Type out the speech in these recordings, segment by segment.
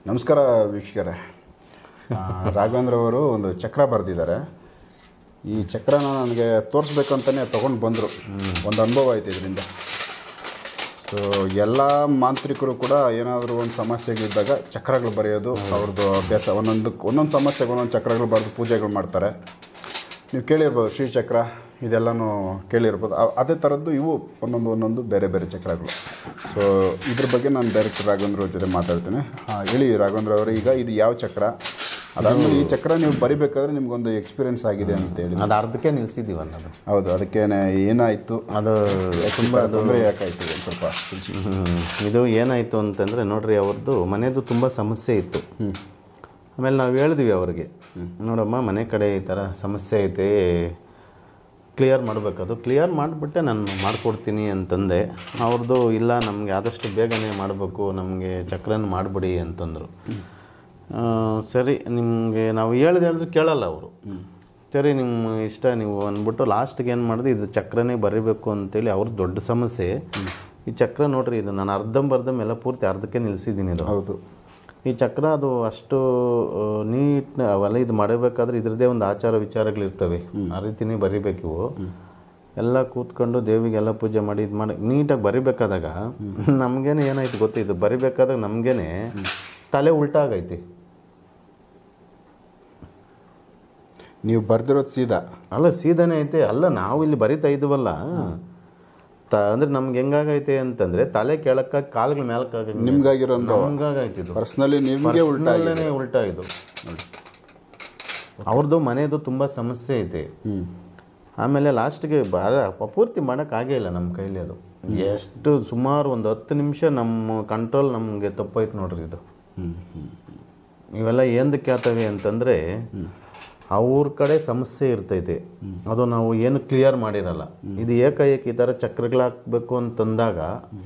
ನಮಸ್ಕಾರ ವೀಕ್ಷಕರೇ ಆ, ರಾಘವೇಂದ್ರ ಅವರು ಒಂದು ಚಕ್ರ ಬರೆದಿದ್ದಾರೆ ಈ ಚಕ್ರನ ನನಗೆ ತೋರಿಸ್ಬೇಕಂತಲೇ ತೊಗೊಂಡು ಬಂದರು ಒಂದು ಅನುಭವ ಆಯ್ತು ಇದರಿಂದ ಸೊ ಎಲ್ಲ ಮಾಂತ್ರಿಕರು ಕೂಡ ಏನಾದರೂ ಒಂದು ಸಮಸ್ಯೆಗಳಿದ್ದಾಗ ಚಕ್ರಗಳು ಬರೆಯೋದು ಅವ್ರದ್ದು ಅಭ್ಯಾಸ ಒಂದೊಂದು ಒಂದೊಂದು ಸಮಸ್ಯೆಗೆ ಒಂದೊಂದು ಚಕ್ರಗಳು ಬರೆದು ಪೂಜೆಗಳು ಮಾಡ್ತಾರೆ ನೀವು ಕೇಳಿರ್ಬೋದು ಶ್ರೀಚಕ್ರ ಇದೆಲ್ಲನೂ ಕೇಳಿರ್ಬೋದು ಅ- ಅದೇ ಥರದ್ದು ಇವು ಒಂದೊಂದು ಒಂದೊಂದು ಬೇರೆ ಬೇರೆ ಚಕ್ರಗಳು ಸೊ ಇದ್ರ ಬಗ್ಗೆ ನಾನು ಡೈರೆಕ್ಟ್ ರಾಘವೇಂದ್ರ ಅವ್ರ ಜೊತೆ ಮಾತಾಡ್ತೀನಿ ಹಾಂ ಹೇಳಿ ರಾಘವೇಂದ್ರ ಅವರು ಈಗ ಇದು ಯಾವ ಚಕ್ರ ಅದಾದ್ಮೇಲೆ ಈ ಚಕ್ರ ನೀವು ಬರಿಬೇಕಾದ್ರೆ ನಿಮ್ಗೊಂದು ಎಕ್ಸ್ಪೀರಿಯನ್ಸ್ ಆಗಿದೆ ಅಂತ ಹೇಳಿ ಅದು ಅರ್ಧಕ್ಕೆ ನಿಲ್ಸಿದ್ದೀವಲ್ಲ ಅದು ಹೌದು ಅದಕ್ಕೆ ಏನಾಯಿತು ಅದು ತುಂಬ ತೊಂದರೆ ಯಾಕಾಯಿತು ಒಂದು ಸ್ವಲ್ಪ ತಿಳಿಸಿ. ಹ್ಮ್. ಇದು ಏನಾಯಿತು ಅಂತಂದರೆ ನೋಡ್ರಿ ಅವ್ರದ್ದು ಮನೆದು ತುಂಬ ಸಮಸ್ಯೆ ಇತ್ತು ಆಮೇಲೆ ನಾವು ಹೇಳಿದ್ವಿ ಅವ್ರಿಗೆ ನೋಡಮ್ಮ ಮನೆ ಕಡೆ ಈ ಥರ ಸಮಸ್ಯೆ ಐತೆ ಕ್ಲಿಯರ್ ಮಾಡಬೇಕದು ಕ್ಲಿಯರ್ ಮಾಡಿಬಿಟ್ಟೆ ನಾನು ಮಾಡಿಕೊಡ್ತೀನಿ ಅಂತಂದೆ ಅವ್ರದ್ದು ಇಲ್ಲ ನಮಗೆ ಆದಷ್ಟು ಬೇಗನೆ ಮಾಡಬೇಕು ನಮಗೆ ಚಕ್ರನ ಮಾಡಿಬಿಡಿ ಅಂತಂದರು ಆ, ಸರಿ ನಿಮಗೆ ನಾವು ಹೇಳಿದ ಹೇಳಿದ್ರೆ ಕೇಳಲ್ಲ ಅವರು ಸರಿ ನಿಮ್ಮ ಇಷ್ಟ ನೀವು ಅಂದ್ಬಿಟ್ಟು ಲಾಸ್ಟ್ಗೆ ಏನು ಮಾಡಿದೆ ಇದು ಚಕ್ರನೇ ಬರೀಬೇಕು ಅಂತೇಳಿ ಅವ್ರ ದೊಡ್ಡ ಸಮಸ್ಯೆ ಈ ಚಕ್ರ ನೋಡ್ರಿ ಇದು ನಾನು ಅರ್ಧಂಬರ್ಧಂ ಎಲ್ಲ ಪೂರ್ತಿ ಅರ್ಧಕ್ಕೆ ನಿಲ್ಲಿಸಿದ್ದೀನಿ ಇದು ಹೌದು ಈ ಚಕ್ರ ಅದು ಅಷ್ಟು ನೀಟ್ ಅವೆಲ್ಲ ಇದು ಮಾಡಬೇಕಾದ್ರೆ ಇದ್ರದ್ದೇ ಒಂದು ಆಚಾರ ವಿಚಾರಗಳಿರ್ತವೆ ಆ ರೀತಿನೇ ಬರಿಬೇಕು ಇವು ಎಲ್ಲ ಕೂತ್ಕೊಂಡು ದೇವಿಗೆಲ್ಲ ಪೂಜೆ ಮಾಡಿ ಇದು ಮಾಡಿ ನೀಟಾಗಿ ಬರಿಬೇಕಾದಾಗ ನಮಗೇನೆ ಏನಾಯ್ತು ಗೊತ್ತಾ ಇದು ಬರಿಬೇಕಾದಾಗ ನಮಗೇನೆ ತಲೆ ಉಲ್ಟಾ ಆಗೈತಿ ನೀವು ಬರ್ದಿರೋದು ಸೀದಾ ಅಲ್ಲ ಸೀದಾನೇ ಐತೆ ಅಲ್ಲ ನಾವು ಇಲ್ಲಿ ಬರಿತಾ ಇದ್ವಲ್ಲ ತ ಅಂದ್ರೆ ನಮ್ಗೆ ಹೆಂಗಾಗೈತೆ ಅಂತಂದ್ರೆ ತಲೆ ಕೆಳಕ್ಕ ಕಾಲುಗಳ ಮೇಲಕ್ಕಾಗ ನಿಮ್ಗಾಗಿರೋ ಅನುಭವ ಹಂಗಾಗೈತೆ ಇದು ಪರ್ಸ್ನಲಿ ನಿಮಗೆ ಉಲ್ಟಾ ಆಗಿದೆ ನಲ್ಲೇ ಉಲ್ಟಾ ಇದು ಅವ್ರದ್ದು ಮನೆದು ತುಂಬ ಸಮಸ್ಯೆ ಐತೆ ಹ್ಞೂ ಆಮೇಲೆ ಲಾಸ್ಟ್ಗೆ ಬಾರ ಪೂರ್ತಿ ಮಾಡೋಕ್ಕಾಗೇ ಇಲ್ಲ ನಮ್ಮ ಕೈಲಿ ಅದು ಎಷ್ಟು ಸುಮಾರು ಒಂದು ಹತ್ತು ನಿಮಿಷ ನಮ್ಮ ಕಂಟ್ರೋಲ್ ನಮಗೆ ತಪ್ಪಾಯ್ತು ನೋಡ್ರಿ ಇದು ಹ್ಞೂ ಹ್ಞೂ ಇವೆಲ್ಲ ಏನಕ್ಕೆ ಆಗ್ತವೆ ಅಂತಂದರೆ ಅವ್ರ ಕಡೆ ಸಮಸ್ಯೆ ಇರ್ತೈತೆ ಅದು ನಾವು ಏನು ಕ್ಲಿಯರ್ ಮಾಡಿರಲ್ಲ ಇದು ಏಕಾಏಕಿ ಈ ಥರ ಚಕ್ರಗಳು ಹಾಕ್ಬೇಕು ಅಂತಂದಾಗ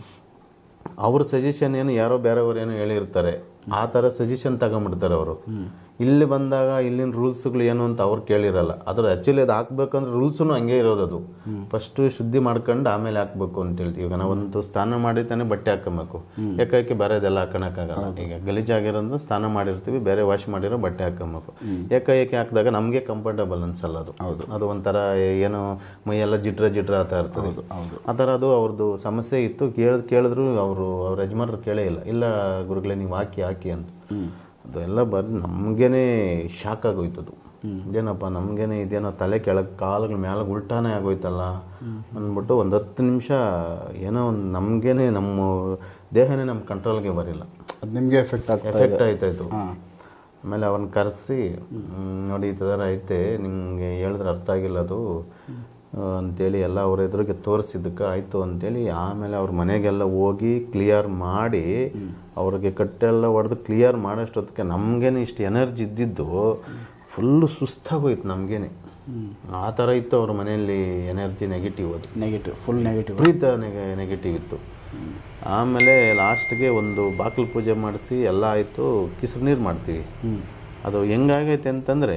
ಅವ್ರ ಸಜೆಷನ್ ಏನು ಯಾರೋ ಬೇರೆಯವ್ರು ಏನೋ ಹೇಳಿರ್ತಾರೆ ಆ ಥರ ಸಜೆಷನ್ ತಗೊಂಬಿಡ್ತಾರೆ ಅವರು ಇಲ್ಲಿ ಬಂದಾಗ ಇಲ್ಲಿನ ರೂಲ್ಸ್ಗಳು ಏನು ಅಂತ ಅವ್ರು ಕೇಳಿರಲ್ಲ ಅದ್ರ ಆ್ಯಕ್ಚುಲಿ ಅದು ಹಾಕ್ಬೇಕಂದ್ರೆ ರೂಲ್ಸೂ ಹಂಗೆ ಇರೋದು ಅದು ಫಸ್ಟು ಶುದ್ಧಿ ಮಾಡ್ಕೊಂಡು ಆಮೇಲೆ ಹಾಕ್ಬೇಕು ಅಂತ ಹೇಳ್ತೀವಿ ಈಗ ನಾವೊಂದು ಸ್ನಾನ ಮಾಡಿ ತಾನೇ ಬಟ್ಟೆ ಹಾಕೊಬೇಕು ಏಕಾಏಕಿ ಬೇರೆದೆಲ್ಲ ಹಾಕೋಣಕ್ಕಾಗಲ್ಲ ಈಗ ಗಲೀಜಾಗಿರೋದು ಸ್ನಾನ ಮಾಡಿರ್ತೀವಿ ಬೇರೆ ವಾಶ್ ಮಾಡಿರೋ ಬಟ್ಟೆ ಹಾಕೊಬೇಕು ಏಕಾಏಕಿ ಹಾಕಿದಾಗ ನಮಗೆ ಕಂಫರ್ಟಬಲ್ ಅನ್ಸಲ್ಲ ಅದು ಅದು ಒಂಥರ ಏನೋ ಮೈಯೆಲ್ಲ ಜಿಡ್ರ ಜಿಡ್ರ ಆಗ್ತಾ ಇರ್ತದೆ ಆ ಥರ ಅದು ಅವ್ರದ್ದು ಸಮಸ್ಯೆ ಇತ್ತು ಕೇಳ ಕೇಳಿದ್ರು ಅವರು ಅವ್ರ ಯಜಮಾನರು ಕೇಳೇ ಇಲ್ಲ ಇಲ್ಲ ಗುರುಗಳೇ ನೀವು ಹಾಕಿ ಹಾಕಿ ಅಂತ ಅದು ಎಲ್ಲ ಬರೀ ನಮಗೇನೆ ಶಾಕ್ ಆಗೋಯ್ತು ಅದು ಇದೇನಪ್ಪ ನಮಗೇನೆ ಇದೇನೋ ತಲೆ ಕೆಳಗೆ ಕಾಲುಗಳ ಮ್ಯಾಲೆ ಉಲ್ಟಾನೇ ಆಗೋಯ್ತಲ್ಲ ಅಂದ್ಬಿಟ್ಟು ಒಂದು ಹತ್ತು ನಿಮಿಷ ಏನೋ ಒಂದು ನಮಗೇನೆ ನಮ್ಮ ದೇಹನೇ ನಮ್ಮ ಕಂಟ್ರೋಲ್ಗೆ ಬರಿಲ್ಲ ಅದು ನಿಮಗೆ ಎಫೆಕ್ಟ್ ಆಗ್ತಾ ಇದೆ ಎಫೆಕ್ಟ್ ಆಯ್ತಾಯಿತು ಆಮೇಲೆ ಅವ್ರನ್ನ ಕರೆಸಿ ನೋಡಿ ಈ ಥರ ಐತೆ ನಿಮಗೆ ಹೇಳಿದ್ರೆ ಅರ್ಥ ಆಗಿಲ್ಲ ಅದು ಆ, ಅಂತೇಳಿ ಎಲ್ಲ ಅವ್ರ ಎದುರಿಗೆ ತೋರಿಸಿದ್ದಕ್ಕೆ ಆಯಿತು ಅಂತೇಳಿ ಆಮೇಲೆ ಅವ್ರ ಮನೆಗೆಲ್ಲ ಹೋಗಿ ಕ್ಲಿಯರ್ ಮಾಡಿ ಅವ್ರಿಗೆ ಕಟ್ಟೆಲ್ಲ ಹೊಡೆದು ಕ್ಲಿಯರ್ ಮಾಡೋಷ್ಟೊತ್ತಿಗೆ ನಮಗೇನೆ ಇಷ್ಟು ಎನರ್ಜಿ ಇದ್ದಿದ್ದು ಫುಲ್ಲು ಸುಸ್ತಾಗೋಯ್ತು ನಮಗೇನೆ ಆ ಥರ ಇತ್ತು ಅವ್ರ ಮನೆಯಲ್ಲಿ ಎನರ್ಜಿ ನೆಗೆಟಿವ್ ಅದು ನೆಗೆಟಿವ್ ಫುಲ್ ನೆಗೆಟಿವ್ ವಿಪರೀತ ನೆಗೆಟಿವ್ ಇತ್ತು ಆಮೇಲೆ ಲಾಸ್ಟ್ಗೆ ಒಂದು ಬಾಗಿಲು ಪೂಜೆ ಮಾಡಿಸಿ ಎಲ್ಲ ಆಯಿತು ಕಿಸರು ನೀರು ಮಾಡ್ತೀವಿ ಅದು ಹೆಂಗಾಗೈತೆ ಅಂತಂದರೆ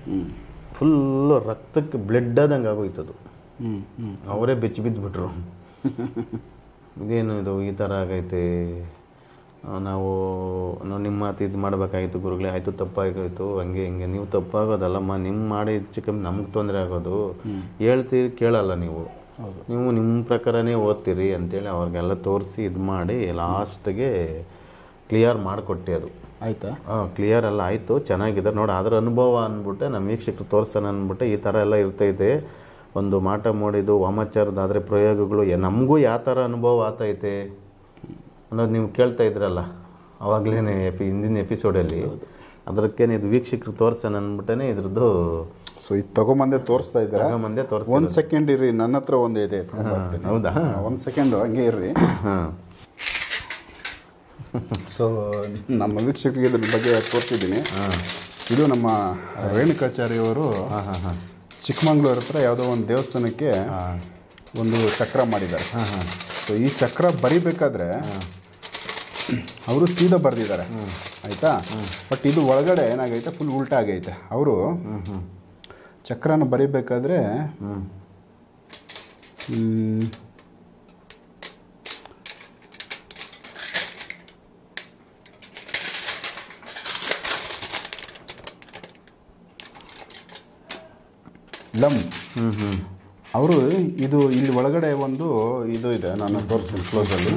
ಫುಲ್ಲು ರಕ್ತಕ್ಕೆ ಬ್ಲಡ್ ಆದಂಗೆ ಆಗೋಯ್ತು ಅದು ಹ್ಞೂ ಹ್ಞೂ ಅವರೇ ಬೆಚ್ಚಿ ಬಿದ್ದುಬಿಟ್ರು ಇದೇನು ಇದು ಈ ಥರ ಆಗೈತೆ ಆ, ನಾವು ನಾವು ನಿಮ್ಮ ಮಾತು ಇದು ಮಾಡಬೇಕಾಗಿತ್ತು ಗುರುಗಳೇ ಆಯಿತು ತಪ್ಪಾಗೋಯ್ತು ಹಂಗೆ ಹಿಂಗೆ ನೀವು ತಪ್ಪಾಗೋದಲ್ಲಮ್ಮ ನಿಮ್ಮ ಮಾಡಿ ಹೆಚ್ಚು ಕಮ್ಮಿ ನಮ್ಗೆ ತೊಂದರೆ ಆಗೋದು ಹೇಳ್ತೀರಿ ಕೇಳಲ್ಲ ನೀವು ನೀವು ನಿಮ್ಮ ಪ್ರಕಾರನೇ ಓದ್ತೀರಿ ಅಂತೇಳಿ ಅವ್ರಿಗೆಲ್ಲ ತೋರಿಸಿ ಇದು ಮಾಡಿ ಲಾಸ್ಟ್ಗೆ ಕ್ಲಿಯರ್ ಮಾಡಿಕೊಟ್ಟೆ ಅದು ಆಯ್ತಾ ಕ್ಲಿಯರ್ ಎಲ್ಲ ಆಯಿತು ಚೆನ್ನಾಗಿದೆ ನೋಡಿ ಅದರ ಅನುಭವ ಅಂದ್ಬಿಟ್ಟೆ ನಮ್ಮ ವೀಕ್ಷಕರು ತೋರ್ಸೋಣ ಅಂದ್ಬಿಟ್ಟೆ ಈ ಥರ ಎಲ್ಲ ಇರ್ತೈತೆ ಒಂದು ಮಾಟ ಮೂಡಿದು ವಾಮಾಚಾರದಾದರೆ ಪ್ರಯೋಗಗಳು ಎ- ನಮಗೂ ಯಾವ ಥರ ಅನುಭವ ಆಗ್ತೈತೆ ಅನ್ನೋದು ನೀವು ಕೇಳ್ತಾ ಇದ್ರಲ್ಲ ಅವಾಗಲೇ ಎಪಿ ಹಿಂದಿನ ಎಪಿಸೋಡಲ್ಲಿ ಅದಕ್ಕೇನೆ ಇದು ವೀಕ್ಷಕರು ತೋರ್ಸೋಣ ಅಂದ್ಬಿಟ್ಟೆ ಇದ್ರದ್ದು ಸೊ ಇದು ತಗೊಂಬಂದೆ ತೋರಿಸ್ತಾ ಇದ್ದೀರಾ ಮುಂದೆ ತೋರಿಸ್ ಒಂದು ಸೆಕೆಂಡ್ ಇರ್ರಿ ನನ್ನ ಹತ್ರ ಒಂದು ಇದೆ ಎತ್ಕೊಂಡ್ಬರ್ತೀನಿ ಹೌದಾ ಒಂದು ಸೆಕೆಂಡು ಹಂಗೆ ಇರ್ರಿ ಹಾಂ ಸೊ ನಮ್ಮ ವೀಕ್ಷಕರಿಗೆ ಇದ್ರ ಬಗ್ಗೆ ತೋರಿಸಿದ್ದೀನಿ ಇದು ನಮ್ಮ ರೇಣುಕಾಚಾರ್ಯವರು ಚಿಕ್ಕಮಂಗ್ಳೂರ್ ಹತ್ರ ಯಾವುದೋ ಒಂದು ದೇವಸ್ಥಾನಕ್ಕೆ ಒಂದು ಚಕ್ರ ಮಾಡಿದ್ದಾರೆ ಸೊ ಈ ಚಕ್ರ ಬರಿಬೇಕಾದ್ರೆ ಅವರು ಸೀದಾ ಬರೆದಿದ್ದಾರೆ ಆಯಿತಾ ಬಟ್ ಇದು ಒಳಗಡೆ ಏನಾಗೈತೆ ಫುಲ್ ಉಲ್ಟಾ ಆಗೈತೆ ಅವರು ಚಕ್ರನ ಬರಿಬೇಕಾದ್ರೆ ಹ್ಮ್, ಲಮ್ ಅವರು ಇದು ಇಲ್ಲಿ ಒಳಗಡೆ ಒಂದು ಇದು ಇದೆ ನಾನು ತೋರಿಸ್ತೀನಿ ಕ್ಲೋಸಲ್ಲಿ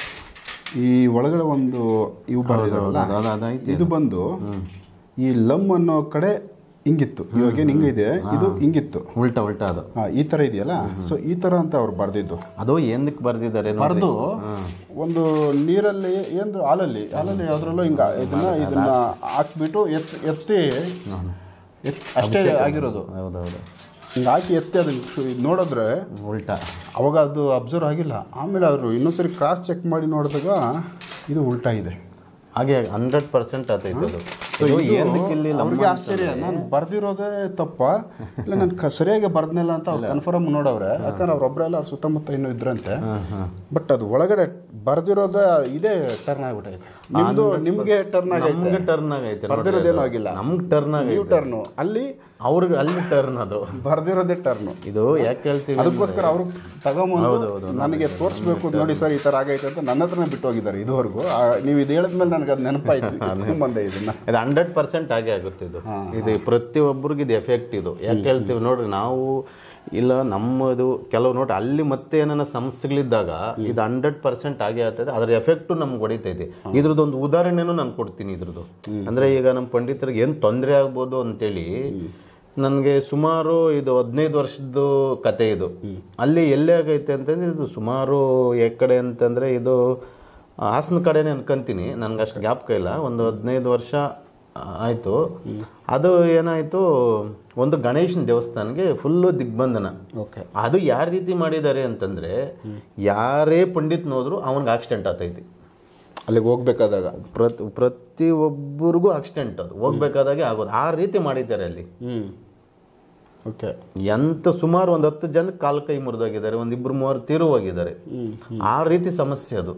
ಈ ಒಳಗಡೆ ಒಂದು ಇವು ಬರೆದಿದಾರಲ್ಲ ಅದು- ಅದು- ಅದೈತೆ ಇದು ಬಂದು ಈ ಲಮ್ ಅನ್ನೋ ಕಡೆ ಹಿಂಗಿತ್ತು ಇವಾಗ ಏನು ಹಿಂಗಿದೆ ಇದು ಹಿಂಗಿತ್ತು ಉಲ್ಟಾ ಉಲ್ಟಾ ಅದು ಹಾ, ಈ ತರ ಇದೆಯಲ್ಲ ಸೊ ಈ ತರ ಅಂತ ಅವ್ರು ಬರೆದಿದ್ದು ಅದು ಏನಕ್ಕೆ ಬರ್ದಿದ್ದಾರೆ ನೋಡ್ರಿ. ಬರೆದು ಒಂದು ನೀರಲ್ಲಿ ಏನು ಹಾಲಲ್ಲಿ ಹಾಲಲ್ಲಿ ಯಾವ್ದ್ರಲ್ಲೂ ಹಿಂಗ ಇದನ್ನ ಇದನ್ನ ಹಾಕ್ಬಿಟ್ಟು ಎತ್ ಎತ್ತಿ ಎತ್- ಅಷ್ಟೇ ಆಗಿರೋದು ಹೌದೌದು ಹಿಂಗೆ ಹಾಕಿ ಎತ್ತಿ ಅದನ್ನ ಶು- ಇದ್ ನೋಡಿದ್ರೆ ಉಲ್ಟಾ ಅವಾಗ ಅದು ಅಬ್ಸರ್ವ್ ಆಗಿಲ್ಲ ಆಮೇಲೆ ಅವರು ಇನ್ನೊಂದ್ಸರಿ ಕ್ರಾಸ್ ಚೆಕ್ ಮಾಡಿ ನೋಡಿದಾಗ ಇದು ಉಲ್ಟಾ ಇದೆ ಹಾಗೆ ಹಂಡ್ರೆಡ್ ಪರ್ಸೆಂಟ್ ಆತೈತೆ ಅದು ಇದು ಏನಕ್ಕೆ ಇಲ್ಲಿ ಲಮ್ಮ ಅವ್ರಿಗೆ ಆಶ್ಚರ್ಯ ನಾನು ಬರ್ದಿರೋದೇ ತಪ್ಪ ಇಲ್ಲ ನಾನು ಕ- ಸರಿಯಾಗಿ ಬರ್ದ್ನಲ್ಲ ಅಂತ ಅವ್ರು ಕನ್ಫರ್ಮ್ ನೋಡವ್ರೆ ಯಾಕಂದ್ರೆ ಅವ್ರೊಬ್ರೆಲ್ಲ ಅವ್ರ ಸುತ್ತಮುತ್ತ ಇನ್ನೂ ಇದ್ರಂತೆ ಬಟ್ ಅದು ಒಳಗಡೆ ಬರ್ದಿರೋದ ಇದೇ ಟರ್ನ್ ಆಗ್ಬಿಟ್ಟೈತೆ ನಿಮ್ದು ನಿಮ್ಗೆ ಟರ್ನ್ ಆಗೈತೆ ನಮ್ಗೆ ಟರ್ನ್ ಆಗೈತೆ ನೋಡ್ರಿ ಬರ್ದಿರೋದೇನೂ ಅದು. ಆಗಿಲ್ಲ ನಮ್ಗೆ ಟರ್ನ್ ನ್ಯೂ ಆಗೈತೆ ಟರ್ನು ಅಲ್ಲಿ ಅವ್ರಿಗೆ ಅಲ್ಲಿ ಟರ್ನ್ ಅದು ಬರ್ದಿರೋದೇ ಟರ್ನು ಇದು ಯಾಕೆ ಹೇಳ್ತೀವಿ ಅದಕ್ಕೋಸ್ಕರ ಅವರು ತಗೊಂಬಂದು ನನಗೆ ತೋರಿಸ್ಬೇಕು ನೋಡಿ ಸರ್ ಈ ಥರ ಆಗೈತೆ ಅಂತ ನನ್ನ ಹತ್ರನೇ ಬಿಟ್ಟು ಹೋಗಿದ್ದಾರೆ ಇದುವರೆಗೂ ಆ, ನೀವು ಇದು ಹೇಳಿದ್ಮೇಲೆ ನನಗೆ ಅದು ನೆನಪಾಯ್ತು ಬಂದೆ ಇದನ್ನ ಇದು ಹಂಡ್ರೆಡ್ ಪರ್ಸೆಂಟ್ ಆಗೇ ಆಗುತ್ತೆ ಇದು ಇದು ಪ್ರತಿಯೊಬ್ಬರಿಗೆ ಇದು ಎಫೆಕ್ಟ್ ಇದು ಯಾಕೆ ಹೇಳ್ತೀವಿ ನೋಡ್ರಿ ನಾವು ಇಲ್ಲ ನಮ್ಮದು ಕೆಲವು ನೋಡಿ ಅಲ್ಲಿ ಮತ್ತೆ ಏನಾರ ಸಮಸ್ಯೆಗಳಿದ್ದಾಗ ಇದು ಹಂಡ್ರೆಡ್ ಪರ್ಸೆಂಟ್ ಆಗೇ ಆಗ್ತದೆ ಅದರ ಎಫೆಕ್ಟು ನಮ್ಗೆ ಹೊಡಿತೈತಿ ಇದ್ರದ್ದೊಂದು ಉದಾಹರಣೆನೂ ನಾನು ಕೊಡ್ತೀನಿ ಇದ್ರದ್ದು ಅಂದ್ರೆ ಈಗ ನಮ್ಮ ಪಂಡಿತರಿಗೆ ಏನು ತೊಂದರೆ ಆಗ್ಬೋದು ಅಂತೇಳಿ ನನಗೆ ಸುಮಾರು ಇದು ಹದಿನೈದು ವರ್ಷದ್ದು ಕತೆ ಇದು ಅಲ್ಲಿ ಎಲ್ಲೇ ಆಗೈತೆ ಅಂತಂದ್ರೆ ಇದು ಸುಮಾರು ಯಾವ ಕಡೆ ಅಂತಂದ್ರೆ ಇದು ಹಾಸನ ಕಡೆನೇ ಅನ್ಕೊಂತೀನಿ ನನ್ಗೆ ಅಷ್ಟು ಜ್ಞಾಪಕ ಇಲ್ಲ ಒಂದು ಹದಿನೈದು ವರ್ಷ ಆಯಿತು ಅದು ಏನಾಯಿತು ಒಂದು ಗಣೇಶನ ದೇವಸ್ಥಾನಕ್ಕೆ ಫುಲ್ಲು ದಿಗ್ಬಂಧನ ಓಕೆ ಅದು ಯಾವ ರೀತಿ ಮಾಡಿದ್ದಾರೆ ಅಂತಂದ್ರೆ ಯಾರೇ ಪಂಡಿತ್ ನೋದ್ರು ಅವನಿಗೆ ಆಕ್ಸಿಡೆಂಟ್ ಆತೈತಿ ಅಲ್ಲಿಗೆ ಹೋಗ್ಬೇಕಾದಾಗ ಪ್ರತಿ ಪ್ರತಿಯೊಬ್ಬರಿಗೂ ಆಕ್ಸಿಡೆಂಟ್ ಅದು ಹೋಗ್ಬೇಕಾದಾಗೆ ಆಗೋದು ಆ ರೀತಿ ಮಾಡಿದ್ದಾರೆ ಅಲ್ಲಿ ಹ್ಮ್ ಓಕೆ ಎಂತ ಸುಮಾರು ಒಂದು ಹತ್ತು ಜನ ಕಾಲು ಕೈ ಮುರಿದೋಗಿದ್ದಾರೆ ಒಂದು ಇಬ್ರು ಮೂವರು ತೀರು ಹೋಗಿದ್ದಾರೆ ಆ ರೀತಿ ಸಮಸ್ಯೆ ಅದು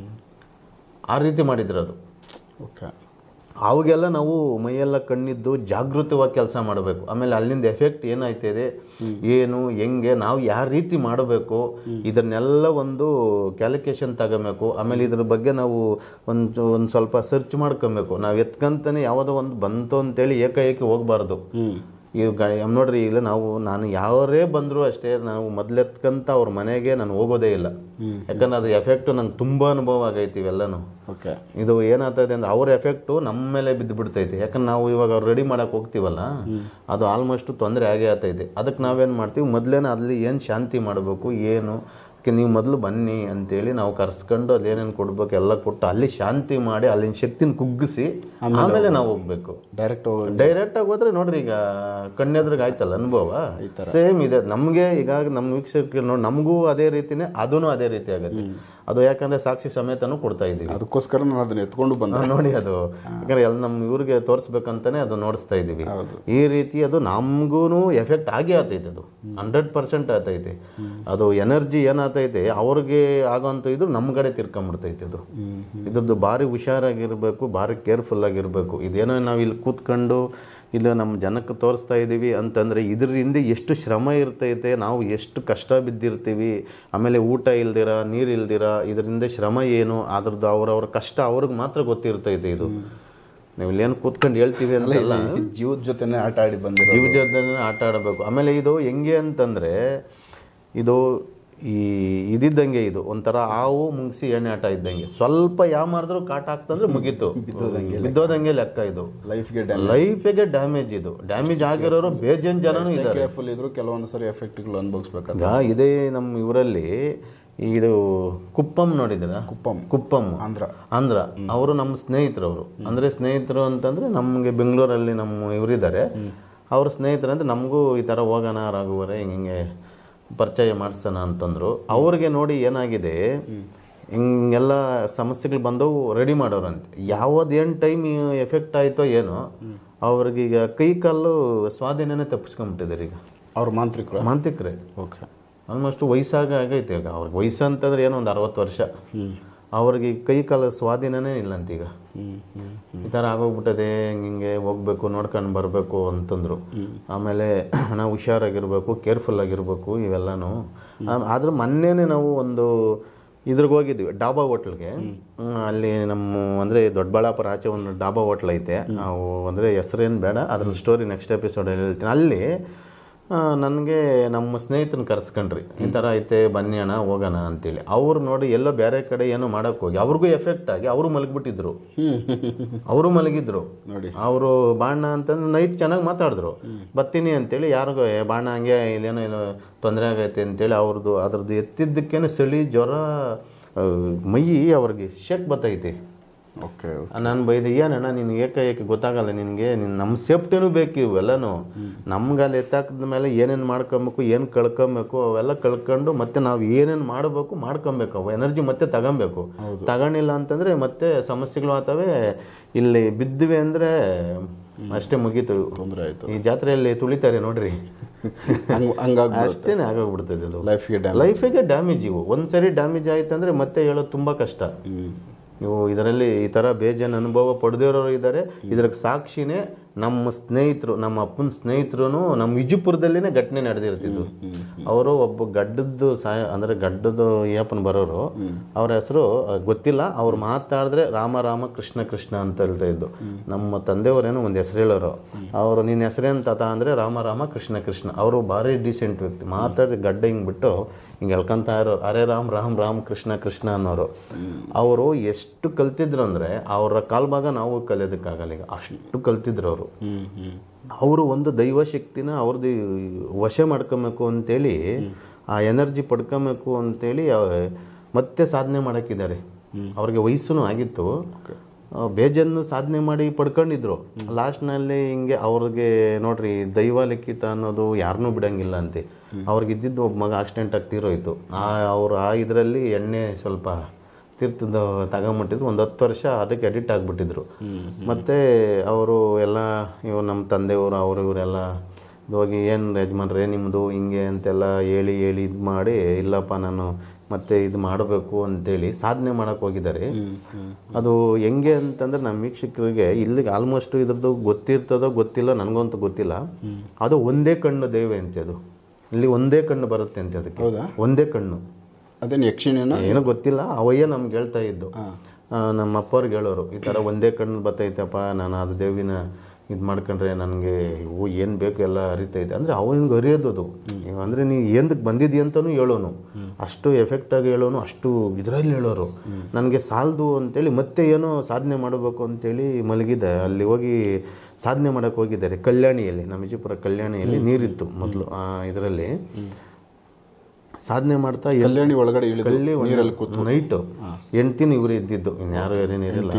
ಆ ರೀತಿ ಮಾಡಿದ್ರು ಅದು ಓಕೆ ಅವಾಗೆಲ್ಲ ನಾವು ಮೈಯೆಲ್ಲ ಕಣ್ಣಿದ್ದು ಜಾಗೃತವಾಗಿ ಕೆಲಸ ಮಾಡಬೇಕು ಆಮೇಲೆ ಅಲ್ಲಿಂದ ಎಫೆಕ್ಟ್ ಏನಾಯ್ತಿದೆ ಏನು ಹೆಂಗೆ ನಾವು ಯಾವ ರೀತಿ ಮಾಡಬೇಕು ಇದನ್ನೆಲ್ಲ ಒಂದು ಕ್ಯಾಲ್ಕುಲೇಷನ್ ತಗೋಬೇಕು ಆಮೇಲೆ ಇದ್ರ ಬಗ್ಗೆ ನಾವು ಒಂದು ಒಂದು ಸ್ವಲ್ಪ ಸರ್ಚ್ ಮಾಡ್ಕೊಬೇಕು ನಾವು ಎತ್ಕಂತಾನೆ ಯಾವುದೋ ಒಂದು ಬಂತು ಅಂತೇಳಿ ಏಕಾಏಕಿ ಹೋಗ್ಬಾರ್ದು ಈಗ ಗ- ನೋಡ್ರಿ ಇಲ್ಲ ನಾವು ನಾನು ಯಾವರೇ ಬಂದರೂ ಅಷ್ಟೇ ನಾವು ಮೊದ್ಲೆತ್ಕಂತ ಅವ್ರ ಮನೆಗೆ ನಾನು ಹೋಗೋದೇ ಇಲ್ಲ ಯಾಕಂದ್ರೆ ಅದು ಎಫೆಕ್ಟ್ ನಂಗೆ ತುಂಬ ಅನುಭವ ಆಗೈತಿ ಇವೆಲ್ಲನೂ ಓಕೆ ಇದು ಏನಾಗ್ತದೆ ಅಂದ್ರೆ ಅವ್ರ ಎಫೆಕ್ಟು ನಮ್ಮ ಮೇಲೆ ಬಿದ್ದು ಬಿಡ್ತೈತೆ ಯಾಕಂದ್ರೆ ನಾವು ಇವಾಗ ಅವ್ರು ರೆಡಿ ಮಾಡಕ್ಕೆ ಹೋಗ್ತೀವಲ್ಲ ಅದು ಆಲ್ಮೋಸ್ಟ್ ತೊಂದರೆ ಆಗೇ ಆಗ್ತೈತೆ ಅದಕ್ಕೆ ನಾವೇನು ಮಾಡ್ತೀವಿ ಮೊದಲೇನೆ ಅಲ್ಲಿ ಏನು ಶಾಂತಿ ಮಾಡಬೇಕು ಏನು ಅದಕ್ಕೆ ನೀವು ಮೊದಲು ಬನ್ನಿ ಅಂತೇಳಿ ನಾವು ಕರ್ಸ್ಕೊಂಡು ಅದೇನೇನು ಕೊಡ್ಬೇಕು ಎಲ್ಲ ಕೊಟ್ಟು ಅಲ್ಲಿ ಶಾಂತಿ ಮಾಡಿ ಅಲ್ಲಿನ ಶಕ್ತಿನ ಕುಗ್ಗಿಸಿ ಆಮೇಲೆ ನಾವು ಹೋಗ್ಬೇಕು ಡೈರೆಕ್ಟ್ ಡೈರೆಕ್ಟ್ ಆಗಿ ಹೋದ್ರೆ ನೋಡ್ರಿ ಈಗ ಕಣ್ಣೆದ್ರಿಗೆ ಆಯ್ತಲ್ಲ ಅನುಭವ ಸೇಮ್ ಇದೆ ನಮಗೆ ಈಗ ನಮ್ಮ ವೀಕ್ಷಕರು ನೋಡಿ ನಮಗೂ ಅದೇ ರೀತಿನೇ ಅದೂ ಅದೇ ರೀತಿ ಆಗುತ್ತೆ ಅದು ಯಾಕಂದ್ರೆ ಸಾಕ್ಷಿ ಸಮೇತನೂ ಕೊಡ್ತಾ ಇದ್ದೀವಿ ಅದಕ್ಕೋಸ್ಕರ ನಾನು ಅದನ್ನ ಎತ್ಕೊಂಡು ಬಂದೆ ನಾವ್ ನೋಡಿ ಅದು ಯಾಕಂದ್ರೆ ಎಲ್ಲ ನಮ್ಮ ಇವ್ರಿಗೆ ತೋರಿಸ್ಬೇಕಂತಾನೆ ಅದು ನೋಡಿಸ್ತಾ ಇದ್ದೀವಿ ಈ ರೀತಿ ಅದು ನಮ್ಗೂ ಎಫೆಕ್ಟ್ ಆಗೇ ಆಗ್ತೈತೆ ಅದು ಹಂಡ್ರೆಡ್ ಪರ್ಸೆಂಟ್ ಆಗ್ತೈತೆ ಅದು ಎನರ್ಜಿ ಏನಾಗ್ತೈತೆ ಅವ್ರಿಗೆ ಆಗೋಂಥ ಇದು ನಮ್ಮ ಕಡೆ ತಿರ್ಕೊಂಬಿಡ್ತೈತೆ ಅದು ಇದ್ರದ್ದು ಭಾರಿ ಹುಷಾರಾಗಿರ್ಬೇಕು ಭಾರಿ ಕೇರ್ಫುಲ್ ಆಗಿರ್ಬೇಕು ಇದೇನೋ ನಾವು ಇಲ್ಲಿ ಕೂತ್ಕೊಂಡು ಇಲ್ಲ ನಮ್ಮ ಜನಕ್ಕೆ ತೋರಿಸ್ತಾ ಇದ್ದೀವಿ ಅಂತಂದರೆ ಇದರಿಂದ ಎಷ್ಟು ಶ್ರಮ ಇರ್ತೈತೆ ನಾವು ಎಷ್ಟು ಕಷ್ಟ ಬಿದ್ದಿರ್ತೀವಿ ಆಮೇಲೆ ಊಟ ಇಲ್ದಿರ ನೀರು ಇಲ್ದಿರ ಇದರಿಂದ ಶ್ರಮ ಏನು ಅದ್ರದ್ದು ಅವ್ರವ್ರ ಕಷ್ಟ ಅವ್ರಿಗೆ ಮಾತ್ರ ಗೊತ್ತಿರ್ತೈತೆ ಇದು ನಾವು ಇಲ್ಲೇನು ಕೂತ್ಕೊಂಡು ಹೇಳ್ತೀವಿ ಅಂತಲ್ಲ ಈ ಜೀವದ ಜೊತೆನೆ ಆಟ ಆಡಿ ಬಂದಿರೋ ಜೀವ ಜೊತೆ ಆಟ ಆಡಬೇಕು ಆಮೇಲೆ ಇದು ಹೆಂಗೆ ಅಂತಂದರೆ ಇದು ಈ ಇದಿದ್ದಂಗೆ ಇದು ಒಂಥರ ಹಾವು ಮುಂಗ್ಸಿ ಎಣ್ಣೆ ಆಟ ಇದ್ದಂಗೆ ಸ್ವಲ್ಪ ಯಾವ ಮಾಡಿದ್ರು ಕಾಟ ಆಗ್ತಂದ್ರೆ ಮುಗೀತು ಬಿದ್ದೋದಂಗೆ ಲೆಕ್ಕ ಇದು ಲೈಫ್ಗೆ ಲೈಫಿಗೆ ಡ್ಯಾಮೇಜ್ ಇದು ಡ್ಯಾಮೇಜ್ ಆಗಿರೋರು ಬೇಜನ್ ಜನನೂ ಇದ್ದಾರೆ ಕೇರ್ಫುಲ್ ಇದ್ರು ಕೆಲವೊಂದು ಸರಿ ಎಫೆಕ್ಟ್ಗಳು ಅನುಭವಿಸ್ಬೇಕಾದ್ರೆ ಈಗ ಇದೇ ನಮ್ಮ ಇವರಲ್ಲಿ ಇದು ಕುಪ್ಪಂ ನೋಡಿದ್ರ ಕುಪ್ಪಂ. ಕುಪ್ಪಂ ಆಂಧ್ರ ಆಂಧ್ರ ಅವರು ನಮ್ಮ ಸ್ನೇಹಿತರು ಅವರು ಅಂದ್ರೆ ಸ್ನೇಹಿತರು ಅಂತಂದ್ರೆ ನಮಗೆ ಬೆಂಗಳೂರಲ್ಲಿ ನಮ್ಮ ಇವರಿದ್ದಾರೆ ಅವ್ರ ಸ್ನೇಹಿತರು ಅಂದ್ರೆ ನಮಗೂ ಈ ಥರ ಹೋಗೋಣ ರಾಘವರೇ ಹಿಂಗೆ ಹಿಂಗೆ ಪರಿಚಯ ಮಾಡಿಸೋಣ ಅಂತಂದ್ರು ಅವ್ರಿಗೆ ನೋಡಿ ಏನಾಗಿದೆ ಹಿಂಗೆಲ್ಲ ಸಮಸ್ಯೆಗಳು ಬಂದವು ರೆಡಿ ಮಾಡೋರಂತೆ ಯಾವ್ದು ಏನು ಟೈಮ್ ಎಫೆಕ್ಟ್ ಆಯ್ತೋ ಏನೋ ಅವ್ರಿಗೆ ಈಗ ಕೈ ಕಾಲು ಸ್ವಾಧೀನನೇ ತಪ್ಪಿಸ್ಕೊಂಬಿಟ್ಟಿದ್ದಾರೆ ಈಗ ಅವ್ರ ಮಾಂತ್ರಿಕರು ಮಾಂತಿಕ್ರೆ ಓಕೆ ಆಲ್ಮೋಸ್ಟ್ ವಯಸ್ಸಾಗ ಆಗೈತೆ ಈಗ ಅವ್ರಿಗೆ ವಯಸ್ಸು ಅಂತಂದ್ರೆ ಏನೋ ಒಂದು ಅರವತ್ತು ವರ್ಷ ಅವ್ರಿಗೆ ಕೈ ಕಾಲ ಸ್ವಾಧೀನನೇ ಇಲ್ಲಂತ ಈಗ ಈ ಥರ ಆಗೋಗ್ಬಿಟ್ಟದೆ ಹಿಂಗೆ ಹೋಗ್ಬೇಕು ನೋಡ್ಕೊಂಡು ಬರಬೇಕು ಅಂತಂದ್ರು ಆಮೇಲೆ ನಾವು ಹುಷಾರಾಗಿರ್ಬೇಕು ಕೇರ್ಫುಲ್ ಆಗಿರ್ಬೇಕು ಇವೆಲ್ಲನೂ ಆ- ಆದ್ರೆ ಮೊನ್ನೆನೇ ನಾವು ಒಂದು ಇದ್ರಿಗೆ ಹೋಗಿದ್ವಿ ಡಾಬಾ ಹೋಟ್ಲ್ಗೆ ಅಲ್ಲಿ ನಮ್ಮ ಅಂದರೆ ದೊಡ್ಡಬಳ್ಳಾಪುರ ಆಚೆ ಒಂದು ಡಾಬಾ ಹೋಟ್ಲ್ ಐತೆ ನಾವು ಅಂದರೆ ಹೆಸರೇನು ಬೇಡ ಅದ್ರ ಸ್ಟೋರಿ ನೆಕ್ಸ್ಟ್ ಎಪಿಸೋಡಲ್ಲಿ ಹೇಳ್ತೀನಿ ಅಲ್ಲಿ ನನಗೆ ನಮ್ಮ ಸ್ನೇಹಿತನ ಕರ್ಸ್ಕೊಂಡ್ರಿ ಈ ಥರ ಐತೆ ಬನ್ನಿ ಅಣ್ಣ ಹೋಗೋಣ ಅಂತೇಳಿ ಅವ್ರು ನೋಡಿ ಎಲ್ಲೋ ಬೇರೆ ಕಡೆ ಏನೋ ಮಾಡಕ್ಕೆ ಹೋಗಿ ಅವ್ರಿಗೂ ಎಫೆಕ್ಟ್ ಆಗಿ ಅವರು ಮಲಗಿಬಿಟ್ಟಿದ್ರು ಅವರು ಮಲಗಿದ್ರು ನೋಡಿ ಅವರು ಬಾಣ ಅಂತಂದ್ರೆ ನೈಟ್ ಚೆನ್ನಾಗಿ ಮಾತಾಡಿದ್ರು ಬರ್ತೀನಿ ಅಂತೇಳಿ ಯಾರಿಗೋ ಏ ಬಾಣ ಹಂಗೆ ಇಲ್ಲೇನೋ ಏನೋ ತೊಂದರೆ ಆಗೈತೆ ಅಂತೇಳಿ ಅವ್ರದ್ದು ಅದ್ರದ್ದು ಎತ್ತಿದ್ದಕ್ಕೇನೆ ಚಳಿ ಜ್ವರ ಆ, ಮೈ ಅವ್ರಿಗೆ ಶೇಕ್ ಬತ್ತೈತೆ ಓಕೆ ನಾನು ಬೈದೆ ಏನಣ್ಣ ನಿನ್ಗೆ ಏಕೆ ಏಕೆ ಗೊತ್ತಾಗಲ್ಲ ನಿನಗೆ ನಿನ್ ನಮ್ಮ ಸೇಫ್ಟಿನೂ ಬೇಕು ಇವೆಲ್ಲನೂ ನಮ್ಗೆ ಅಲ್ಲಿ ಎತ್ತಾಕದ ಮೇಲೆ ಏನೇನು ಮಾಡ್ಕೊಬೇಕು ಏನು ಕಳ್ಕೊಬೇಕು ಅವೆಲ್ಲ ಕಳ್ಕೊಂಡು ಮತ್ತೆ ನಾವು ಏನೇನು ಮಾಡಬೇಕು ಮಾಡ್ಕೊಬೇಕು ಅವು ಎನರ್ಜಿ ಮತ್ತೆ ತಗೊಬೇಕು ತಗೊಂಡಿಲ್ಲ ಅಂತಂದ್ರೆ ಮತ್ತೆ ಸಮಸ್ಯೆಗಳು ಆಗ್ತವೆ ಇಲ್ಲಿ ಬಿದ್ದಿವೆ ಅಂದ್ರೆ ಅಷ್ಟೇ ಮುಗೀತು ತೊಂದರೆ ಆಯಿತು ಈ ಜಾತ್ರೆಯಲ್ಲಿ ತುಳಿತಾರೆ ನೋಡ್ರಿ ಹಂಗೆ ಹಂಗಾಗಿ ಅಷ್ಟೇನೆ ಆಗೋಗ್ಬಿಡ್ತದೆ ಅದು ಲೈಫ್ಗೆ ಡ್ಯಾಮ್ ಲೈಫಿಗೆ ಡ್ಯಾಮೇಜ್ ಇವು ಒಂದ್ಸರಿ ಡ್ಯಾಮೇಜ್ ಆಯ್ತಂದ್ರೆ ಮತ್ತೆ ಹೇಳೋದು ತುಂಬಾ ಕಷ್ಟ ನೀವು ಇದರಲ್ಲಿ ಈ ತರ ಬೇಜಾನ್ ಅನುಭವ ಪಡೆದಿರೋರು ಇದ್ದಾರೆ ಇದ್ರಿಗೆ ಸಾಕ್ಷಿನೇ ನಮ್ಮ ಸ್ನೇಹಿತರು ನಮ್ಮ ಅಪ್ಪನ ಸ್ನೇಹಿತರು ನಮ್ಮ ವಿಜಯಪುರದಲ್ಲಿನೇ ಘಟನೆ ನಡೆದಿರ್ತಿದ್ದು ಅವರು ಒಬ್ಬ ಗಡ್ಡದ್ದು ಸಾಯ ಅಂದ್ರೆ ಗಡ್ಡದ ಏಪನ್ ಬರೋರು ಅವ್ರ ಹೆಸರು ಗೊತ್ತಿಲ್ಲ ಅವ್ರು ಮಾತಾಡಿದ್ರೆ ರಾಮ ರಾಮ ಕೃಷ್ಣ ಕೃಷ್ಣ ಅಂತ ಹೇಳ್ತಾ ಇದ್ದು ನಮ್ಮ ತಂದೆಯವರೇನೋ ಒಂದು ಹೆಸರು ಹೇಳೋರು ಅವರು ನಿನ್ನ ಹೆಸರೇನು ತಾತ ಅಂದ್ರೆ ರಾಮ ರಾಮ ಕೃಷ್ಣ ಕೃಷ್ಣ ಅವರು ಭಾರಿ ಡೀಸೆಂಟ್ ವ್ಯಕ್ತಿ ಮಾತಾಡಿ ಗಡ್ಡ ಹಿಂಗ್ ಬಿಟ್ಟು ಹಿಂಗೆ ಎಳ್ಕೊಂತ ಇರೋರು ಅರೆ ರಾಮ್ ರಾಮ್ ರಾಮ್ ಕೃಷ್ಣ ಕೃಷ್ಣ ಅನ್ನೋರು ಅವರು ಎಷ್ಟು ಕಲ್ತಿದ್ರು ಅಂದ್ರೆ ಅವರ ಕಾಲ್ಭಾಗ ನಾವು ಕಲಿಯೋದಕ್ಕಾಗಲ್ಲ ಈಗ ಅಷ್ಟು ಕಲ್ತಿದ್ರು ಅವರು ಹ್ಞೂ ಹ್ಞೂ ಅವರು ಒಂದು ದೈವ ಶಕ್ತಿನ ಅವ್ರದ್ದು ವಶ ಮಾಡ್ಕೊಬೇಕು ಅಂತೇಳಿ ಆ ಎನರ್ಜಿ ಪಡ್ಕೊಬೇಕು ಅಂತೇಳಿ ಅವ- ಮತ್ತೆ ಸಾಧನೆ ಮಾಡಕ್ಕಿದ್ದಾರೆ ಅವ್ರಿಗೆ ವಯಸ್ಸು ಆಗಿತ್ತು ಆ, ಬೇಜನ್ನು ಸಾಧನೆ ಮಾಡಿ ಪಡ್ಕೊಂಡಿದ್ರು ಲಾಸ್ಟ್ನಲ್ಲಿ ಹಿಂಗೆ ಅವ್ರಿಗೆ ನೋಡ್ರಿ ದೈವ ಲಿಖಿತ ಅನ್ನೋದು ಯಾರನ್ನೂ ಬಿಡಂಗಿಲ್ಲ ಅಂತೆ ಅವ್ರಿಗೆ ಇದ್ದಿದ್ದು ಒಬ್ಬ ಮಗ ಆಕ್ಸಿಡೆಂಟ್ ಆಗಿ ತೀರೋಯ್ತು ಆ ಅವ್ರು ಆ ಇದರಲ್ಲಿ ಎಣ್ಣೆ ಸ್ವಲ್ಪ ತೀರ್ಥದ ತಗೊಂಬಿಟ್ಟಿದ್ರು ಒಂದು ಹತ್ತು ವರ್ಷ ಅದಕ್ಕೆ ಅಡಿಕ್ಟ್ ಆಗಿಬಿಟ್ಟಿದ್ರು ಮತ್ತೆ ಅವರು ಎಲ್ಲ ಇವ್ರು ನಮ್ಮ ತಂದೆಯವರು ಅವರು ಇವರೆಲ್ಲ ಹೋಗಿ ಏನು ಯಜಮಾನ್ರೆ ನಿಮ್ಮದು ಹಿಂಗೆ ಅಂತೆಲ್ಲ ಹೇಳಿ ಹೇಳಿ ಇದು ಮಾಡಿ ಇಲ್ಲಪ್ಪ ನಾನು ಮತ್ತೆ ಇದು ಮಾಡಬೇಕು ಅಂತೇಳಿ ಸಾಧನೆ ಮಾಡಕ್ಕೆ ಹೋಗಿದ್ದಾರೆ ಅದು ಹೆಂಗೆ ಅಂತಂದ್ರೆ ನಮ್ಮ ವೀಕ್ಷಕರಿಗೆ ಇಲ್ಲಿಗೆ ಆಲ್ಮೋಸ್ಟ್ ಇದ್ರದ್ದು ಗೊತ್ತಿರ್ತದೋ ಗೊತ್ತಿಲ್ಲ ನನಗಂತೂ ಗೊತ್ತಿಲ್ಲ ಅದು ಒಂದೇ ಕಣ್ಣು ದೇವೆ ಅಂತೆ ಅದು ಇಲ್ಲಿ ಒಂದೇ ಕಣ್ಣು ಬರುತ್ತೆ ಅಂತೆ ಅದಕ್ಕೆ ಹೌದಾ? ಒಂದೇ ಕಣ್ಣು ಅದೇನು ಯಕ್ಷಿಣಿನ ಏನೋ ಗೊತ್ತಿಲ್ಲ ಅವಯ್ಯ ನಮ್ಗೆ ಹೇಳ್ತಾ ಇದ್ದು ಆ, ನಮ್ಮ ಅಪ್ಪವ್ರಿಗೆ ಹೇಳೋರು ಈ ಥರ ಒಂದೇ ಕಣ್ಣು ಬರ್ತೈತಪ್ಪ ನಾನು ಅದು ದೇವಿನ ಇದು ಮಾಡ್ಕೊಂಡ್ರೆ ನನಗೆ ಇವು ಏನು ಬೇಕು ಎಲ್ಲ ಅರಿತೈತೆ ಅಂದರೆ ಅವನಿಗೆ ಅರಿಯೋದು ಅದು ಅಂದರೆ ನೀ ಏನಕ್ಕೆ ಬಂದಿದ್ದಿ ಅಂತಲೂ ಹೇಳೋನು ಅಷ್ಟು ಎಫೆಕ್ಟ್ ಆಗಿ ಹೇಳೋನು ಅಷ್ಟು ಇದರಲ್ಲಿ ಹೇಳೋರು ನನಗೆ ಸಾಲದು ಅಂತೇಳಿ ಮತ್ತೆ ಏನೋ ಸಾಧನೆ ಮಾಡಬೇಕು ಅಂತೇಳಿ ಮಲಗಿದ್ದೆ ಅಲ್ಲಿ ಹೋಗಿ ಸಾಧನೆ ಮಾಡಕ್ಕೆ ಹೋಗಿದ್ದಾರೆ ಕಲ್ಯಾಣಿಯಲ್ಲಿ ನಮ್ಮ ವಿಜಯಪುರ ಕಲ್ಯಾಣಿಯಲ್ಲಿ ನೀರಿತ್ತು ಮೊದಲು ಇದರಲ್ಲಿ ಸಾಧನೆ ಮಾಡ್ತಾ ಎಲ್ಲಿ ಕಲ್ಯಾಣಿ ಒಳಗಡೆ ಇಳಿದು ಕಲ್ಲಿ ನೀರಲ್ಲಿ ಕೂತು ನೈಟು ಹೆಂಡ್ತಿನ ಇವರು ಇದ್ದಿದ್ದು ಇನ್ಯಾರು ಏನೇನು ಇರಲಿಲ್ಲ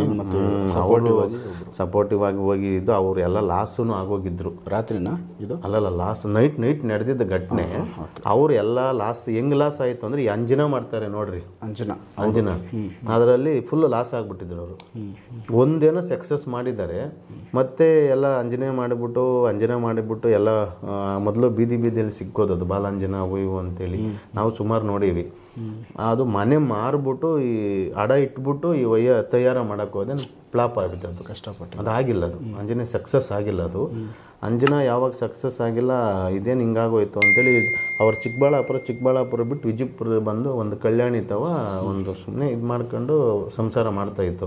ಸಪೋರ್ಟಿವ್ ಆಗಿ ಹೋಗಿದ್ದು ಅವ್ರು ಎಲ್ಲ ಲಾಸೂ ಆಗೋಗಿದ್ರು ರಾತ್ರಿನ ಇದು ಅಲ್ಲಲ್ಲ ಲಾಸ್ ನೈಟ್ ನೈಟ್ ನಡೆದಿದ್ದ ಘಟನೆ ಅವ್ರು ಎಲ್ಲ ಲಾಸ್ ಹೆಂಗ್ ಲಾಸ್ ಆಯ್ತು ಅಂದ್ರೆ ಈ ಅಂಜನಾ ಮಾಡ್ತಾರೆ ನೋಡ್ರಿ ಅಂಜನಾ ಅಂಜನಾ ಅದರಲ್ಲಿ ಫುಲ್ ಲಾಸ್ ಆಗ್ಬಿಟ್ಟಿದ್ರು ಅವರು ಒಂದೇನೋ ಸಕ್ಸಸ್ ಮಾಡಿದ್ದಾರೆ ಮತ್ತೆ ಎಲ್ಲ ಅಂಜನೆ ಮಾಡಿಬಿಟ್ಟು ಅಂಜನೆ ಮಾಡಿಬಿಟ್ಟು ಎಲ್ಲ ಆ, ಮೊದಲು ಬೀದಿ ಬೀದಿಯಲ್ಲಿ ಸಿಕ್ಕೋದು ಅದು ಬಾಲಾಂಜನ ಅವು ಇವು ಅಂತೇಳಿ ನಾವು ಸುಮಾರು ನೋಡೀವಿ ಅದು ಮನೆ ಮಾರ್ಬಿಟ್ಟು ಈ ಅಡ ಇಟ್ಬಿಟ್ಟು ಈ ವಯ್ಯ ತಯಾರ ಮಾಡಕ್ಕೆ ಹೋದೆ ಫ್ಲಾಪ್ ಆಗ್ಬಿಟ್ಟು ಅದು ಕಷ್ಟಪಟ್ಟು ಅದಾಗಿಲ್ಲ ಅದು ಅಂಜನೆ ಸಕ್ಸಸ್ ಆಗಿಲ್ಲ ಅದು ಅಂಜನಾ ಯಾವಾಗ ಸಕ್ಸಸ್ ಆಗಿಲ್ಲ ಇದೇನು ಹಿಂಗಾಗೋಯ್ತು ಅಂತೇಳಿ ಅವ್ರು ಚಿಕ್ಕಬಳ್ಳಾಪುರ ಚಿಕ್ಕಬಳ್ಳಾಪುರ ಬಿಟ್ಟು ವಿಜಯಪುರ ಬಂದು ಒಂದು ಕಲ್ಯಾಣಿ ತವ ಒಂದು ಸುಮ್ಮನೆ ಇದು ಮಾಡ್ಕೊಂಡು ಸಂಸಾರ ಮಾಡ್ತಾ ಇತ್ತು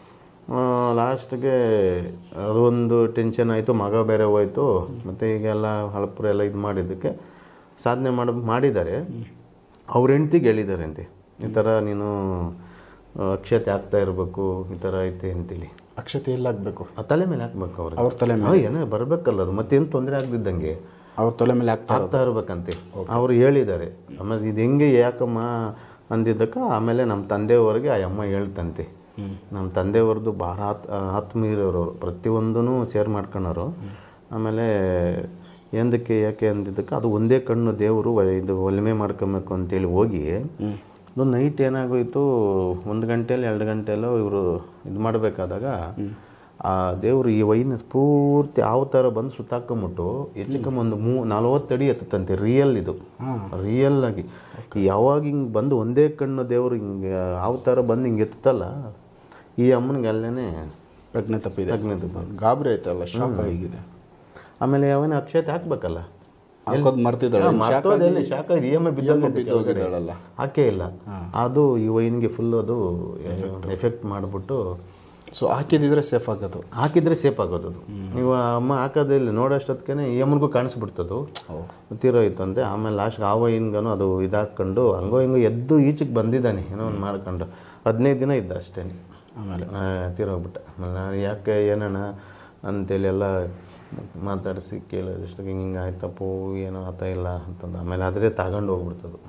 ಲಾಸ್ಟ್ಗೆ ಅದೊಂದು ಟೆನ್ಷನ್ ಆಯಿತು ಮಗ ಬೇರೆ ಹೋಯ್ತು ಮತ್ತು ಈಗೆಲ್ಲ ಹಳಪುರ ಎಲ್ಲ ಇದು ಮಾಡಿದ್ದಕ್ಕೆ ಸಾಧನೆ ಮಾಡ ಮಾಡಿದ್ದಾರೆ ಅವ್ರ ಹೆಂಡ್ತಿಗೆ ಹೇಳಿದ್ದಾರೆ ಅಂತೆ ಈ ಥರ ನೀನು ಆ, ಅಕ್ಷತೆ ಆಗ್ತಾ ಇರಬೇಕು ಈ ಥರ ಐತೆ ಅಂತೇಳಿ ಅಕ್ಷತೆ ಎಲ್ಲಾಗಬೇಕು ಆ ತಲೆ ಮೇಲೆ ಹಾಕ್ಬೇಕು ಅವ್ರಿಗೆ ಅವ್ರ ತಲೆ ಹಾ, ಏನೋ ಬರ್ಬೇಕಲ್ಲ ಅದು ಮತ್ತೇನು ತೊಂದರೆ ಆಗದಿದ್ದಂಗೆ ಅವ್ರ ತಲೆ ಮೇಲೆ ಹಾಕ್ತಾ ಆಗ್ತಾ ಇರ್ಬೇಕಂತೆ ಅವ್ರು ಹೇಳಿದ್ದಾರೆ ಆಮೇಲೆ ಇದು ಹೆಂಗೆ ಯಾಕಮ್ಮ ಅಂದಿದ್ದಕ್ಕೆ ಆಮೇಲೆ ನಮ್ಮ ತಂದೆಯವರಿಗೆ ಆ ಅಮ್ಮ ಹೇಳ್ತಂತೆ ನಮ್ಮ ತಂದೆಯವ್ರದ್ದು ಭಾಳ ಆತ್ ಆತ್ಮೀಯರವರು ಪ್ರತಿಯೊಂದೂ ಶೇರ್ ಮಾಡ್ಕೊಳೋರು ಆಮೇಲೆ ಎಂದಕ್ಕೆ ಯಾಕೆ ಅಂದಿದ್ದಕ್ಕೆ ಅದು ಒಂದೇ ಕಣ್ಣು ದೇವರು ಇದು ಒಲಿಮೆ ಮಾಡ್ಕೊಬೇಕು ಅಂತೇಳಿ ಹೋಗಿ ಅದು ನೈಟ್ ಏನಾಗೋಯ್ತು ಒಂದು ಗಂಟೆಯಲ್ಲಿ ಎರಡು ಗಂಟೆಯಲ್ಲೋ ಇವರು ಇದು ಮಾಡಬೇಕಾದಾಗ ಆ ದೇವರು ಈ ವೈನ ಪೂರ್ತಿ ಯಾವ ಥರ ಬಂದು ಸುತ್ತಾಕೊಂಬಿಟ್ಟು ಹೆಚ್ಚು ಕಮ್ಮಿ ಒಂದು ಮೂ ನಲವತ್ತು ಅಡಿ ಎತ್ತಂತೆ ರಿಯಲ್ ಇದು ರಿಯಲ್ ಆಗಿ ಯಾವಾಗ ಹಿಂಗೆ ಬಂದು ಒಂದೇ ಕಣ್ಣು ದೇವರು ಹಿಂಗೆ ಯಾವ ಥರ ಬಂದು ಹಿಂಗೆ ಎತ್ತಲ್ಲ ಈ ಅಮ್ಮನಿಗೆ ಅಲ್ಲೇನೆ ಪ್ರಜ್ಞೆ ತಪ್ಪಿದೆ ಪ್ರಜ್ಞೆ ತಪ್ಪು. ಗಾಬರಿ ಆಯ್ತಲ್ಲ ಶಾಕ್ ಆಗಿದೆ ಆಮೇಲೆ ಯಾವನ ಅಕ್ಷತೆ ಹಾಕ್ಬೇಕಲ್ಲ ಹಾಕೋದು ಮರ್ತಿದ್ದಾಳೆ ಮತ್ತೋದೆಲ್ಲಿ ಶಾಖ ಇ ಎಮ್ ಐ ಬಿದ್ದೋಗಿದ್ದಾಳಲ್ಲ ಹಾಕೇ ಇಲ್ಲ ಅದು ಈ ವೈನ್ಗೆ ಫುಲ್ ಅದು ಎಫೆಕ್ಟ್ ಮಾಡಿಬಿಟ್ಟು ಸೊ ಹಾಕಿದಿದ್ರೆ ಸೇಫ್ ಆಗೋದು ಹಾಕಿದ್ರೆ ಸೇಫ್ ಆಗೋದು ಅದು. ನೀವು ಅಮ್ಮ ಹಾಕೋದಿಲ್ಲ ನೋಡೋಷ್ಟೊತ್ತಿಗೆ ಯಮನ್ಗೂ ಕಾಣಿಸ್ಬಿಡ್ತದು ತೀರೋಯ್ತು ಅಂತೆ ಆಮೇಲೆ ಲಾಸ್ಟ್ ಆವ ಹಿಂಗನು ಅದು ಇದಾಕೊಂಡು ಹಂಗೋ ಹಿಂಗೋ ಎದ್ದು ಈಚೆಗೆ ಬಂದಿದ್ದಾನೆ ಏನೋ ಒಂದು ಮಾಡ್ಕೊಂಡು ಹದಿನೈದು ದಿನ ಇದ್ದ ಅಷ್ಟೇ ಆಮೇಲೆ ತೀರೋಗ್ಬಿಟ್ಟ ಆಮೇಲೆ ನಾನು ಯಾಕೆ ಏನಣ್ಣ ಅಂತೇಳಿ ಎಲ್ಲ ಮಾತಾಡಿಸಿ ಕೇಳೋದಷ್ಟಕ್ಕೆ ಹಿಂಗೆ ಹಿಂಗೆ ಆಯ್ತಪ್ಪೋ ಏನೋ ಆತ ಇಲ್ಲ ಅಂತಂದು ಆಮೇಲೆ ಅದ್ರೆ ತಗೊಂಡು ಹೋಗ್ಬಿಡ್ತದು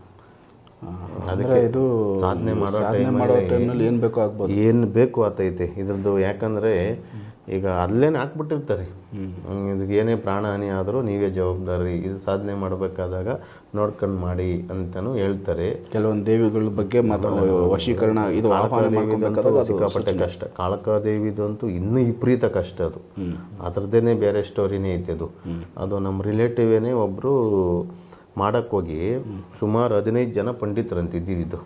ಅಂದ್ರೆ ಇದು ಸಾಧನೆ ಮಾಡೋ ಸಾಧನೆ ಮಾಡೋ ಟೈಮ್ನಲ್ಲಿ ಏನು ಬೇಕೋ ಆಗ್ಬೋದು ಏನು ಬೇಕು ಆತೈತೆ ಇದ್ರದ್ದು ಯಾಕಂದರೆ ಈಗ ಅಲ್ಲೇನೆ ಹಾಕ್ಬಿಟ್ಟಿರ್ತಾರೆ ಹ್ಮ್, ಇದಕ್ಕೆ ಏನೇ ಪ್ರಾಣಹಾನಿ ಆದರೂ ನೀವೇ ಜವಾಬ್ದಾರಿ ಇದು ಸಾಧನೆ ಮಾಡಬೇಕಾದಾಗ ನೋಡ್ಕೊಂಡು ಮಾಡಿ ಅಂತಲೂ ಹೇಳ್ತಾರೆ ಕೆಲವೊಂದು ದೇವಿಗಳ ಬಗ್ಗೆ ಮಾತಾ ವಶೀಕರಣ ಇದು ಆಹ್ವಾನ ಮಾಡ್ಕೊಬೇಕಾದಾಗ ಅದು ಸಿಕ್ಕಾಪಟ್ಟೆ ಕಷ್ಟ ಕಾಳಕಾದೇವಿದಂತೂ ಇನ್ನೂ ವಿಪರೀತ ಕಷ್ಟ ಅದು ಅದ್ರದ್ದೇನೆ ಬೇರೆ ಸ್ಟೋರಿನೇ ಐತೆ ಅದು ಅದು ನಮ್ಮ ರಿಲೇಟಿವೇನೇ ಒಬ್ಬರು ಮಾಡೋಕ್ಕೋಗಿ ಸುಮಾರು ಹದಿನೈದು ಜನ ಪಂಡಿತರಂತ ಇದ್ದಿದ್ದು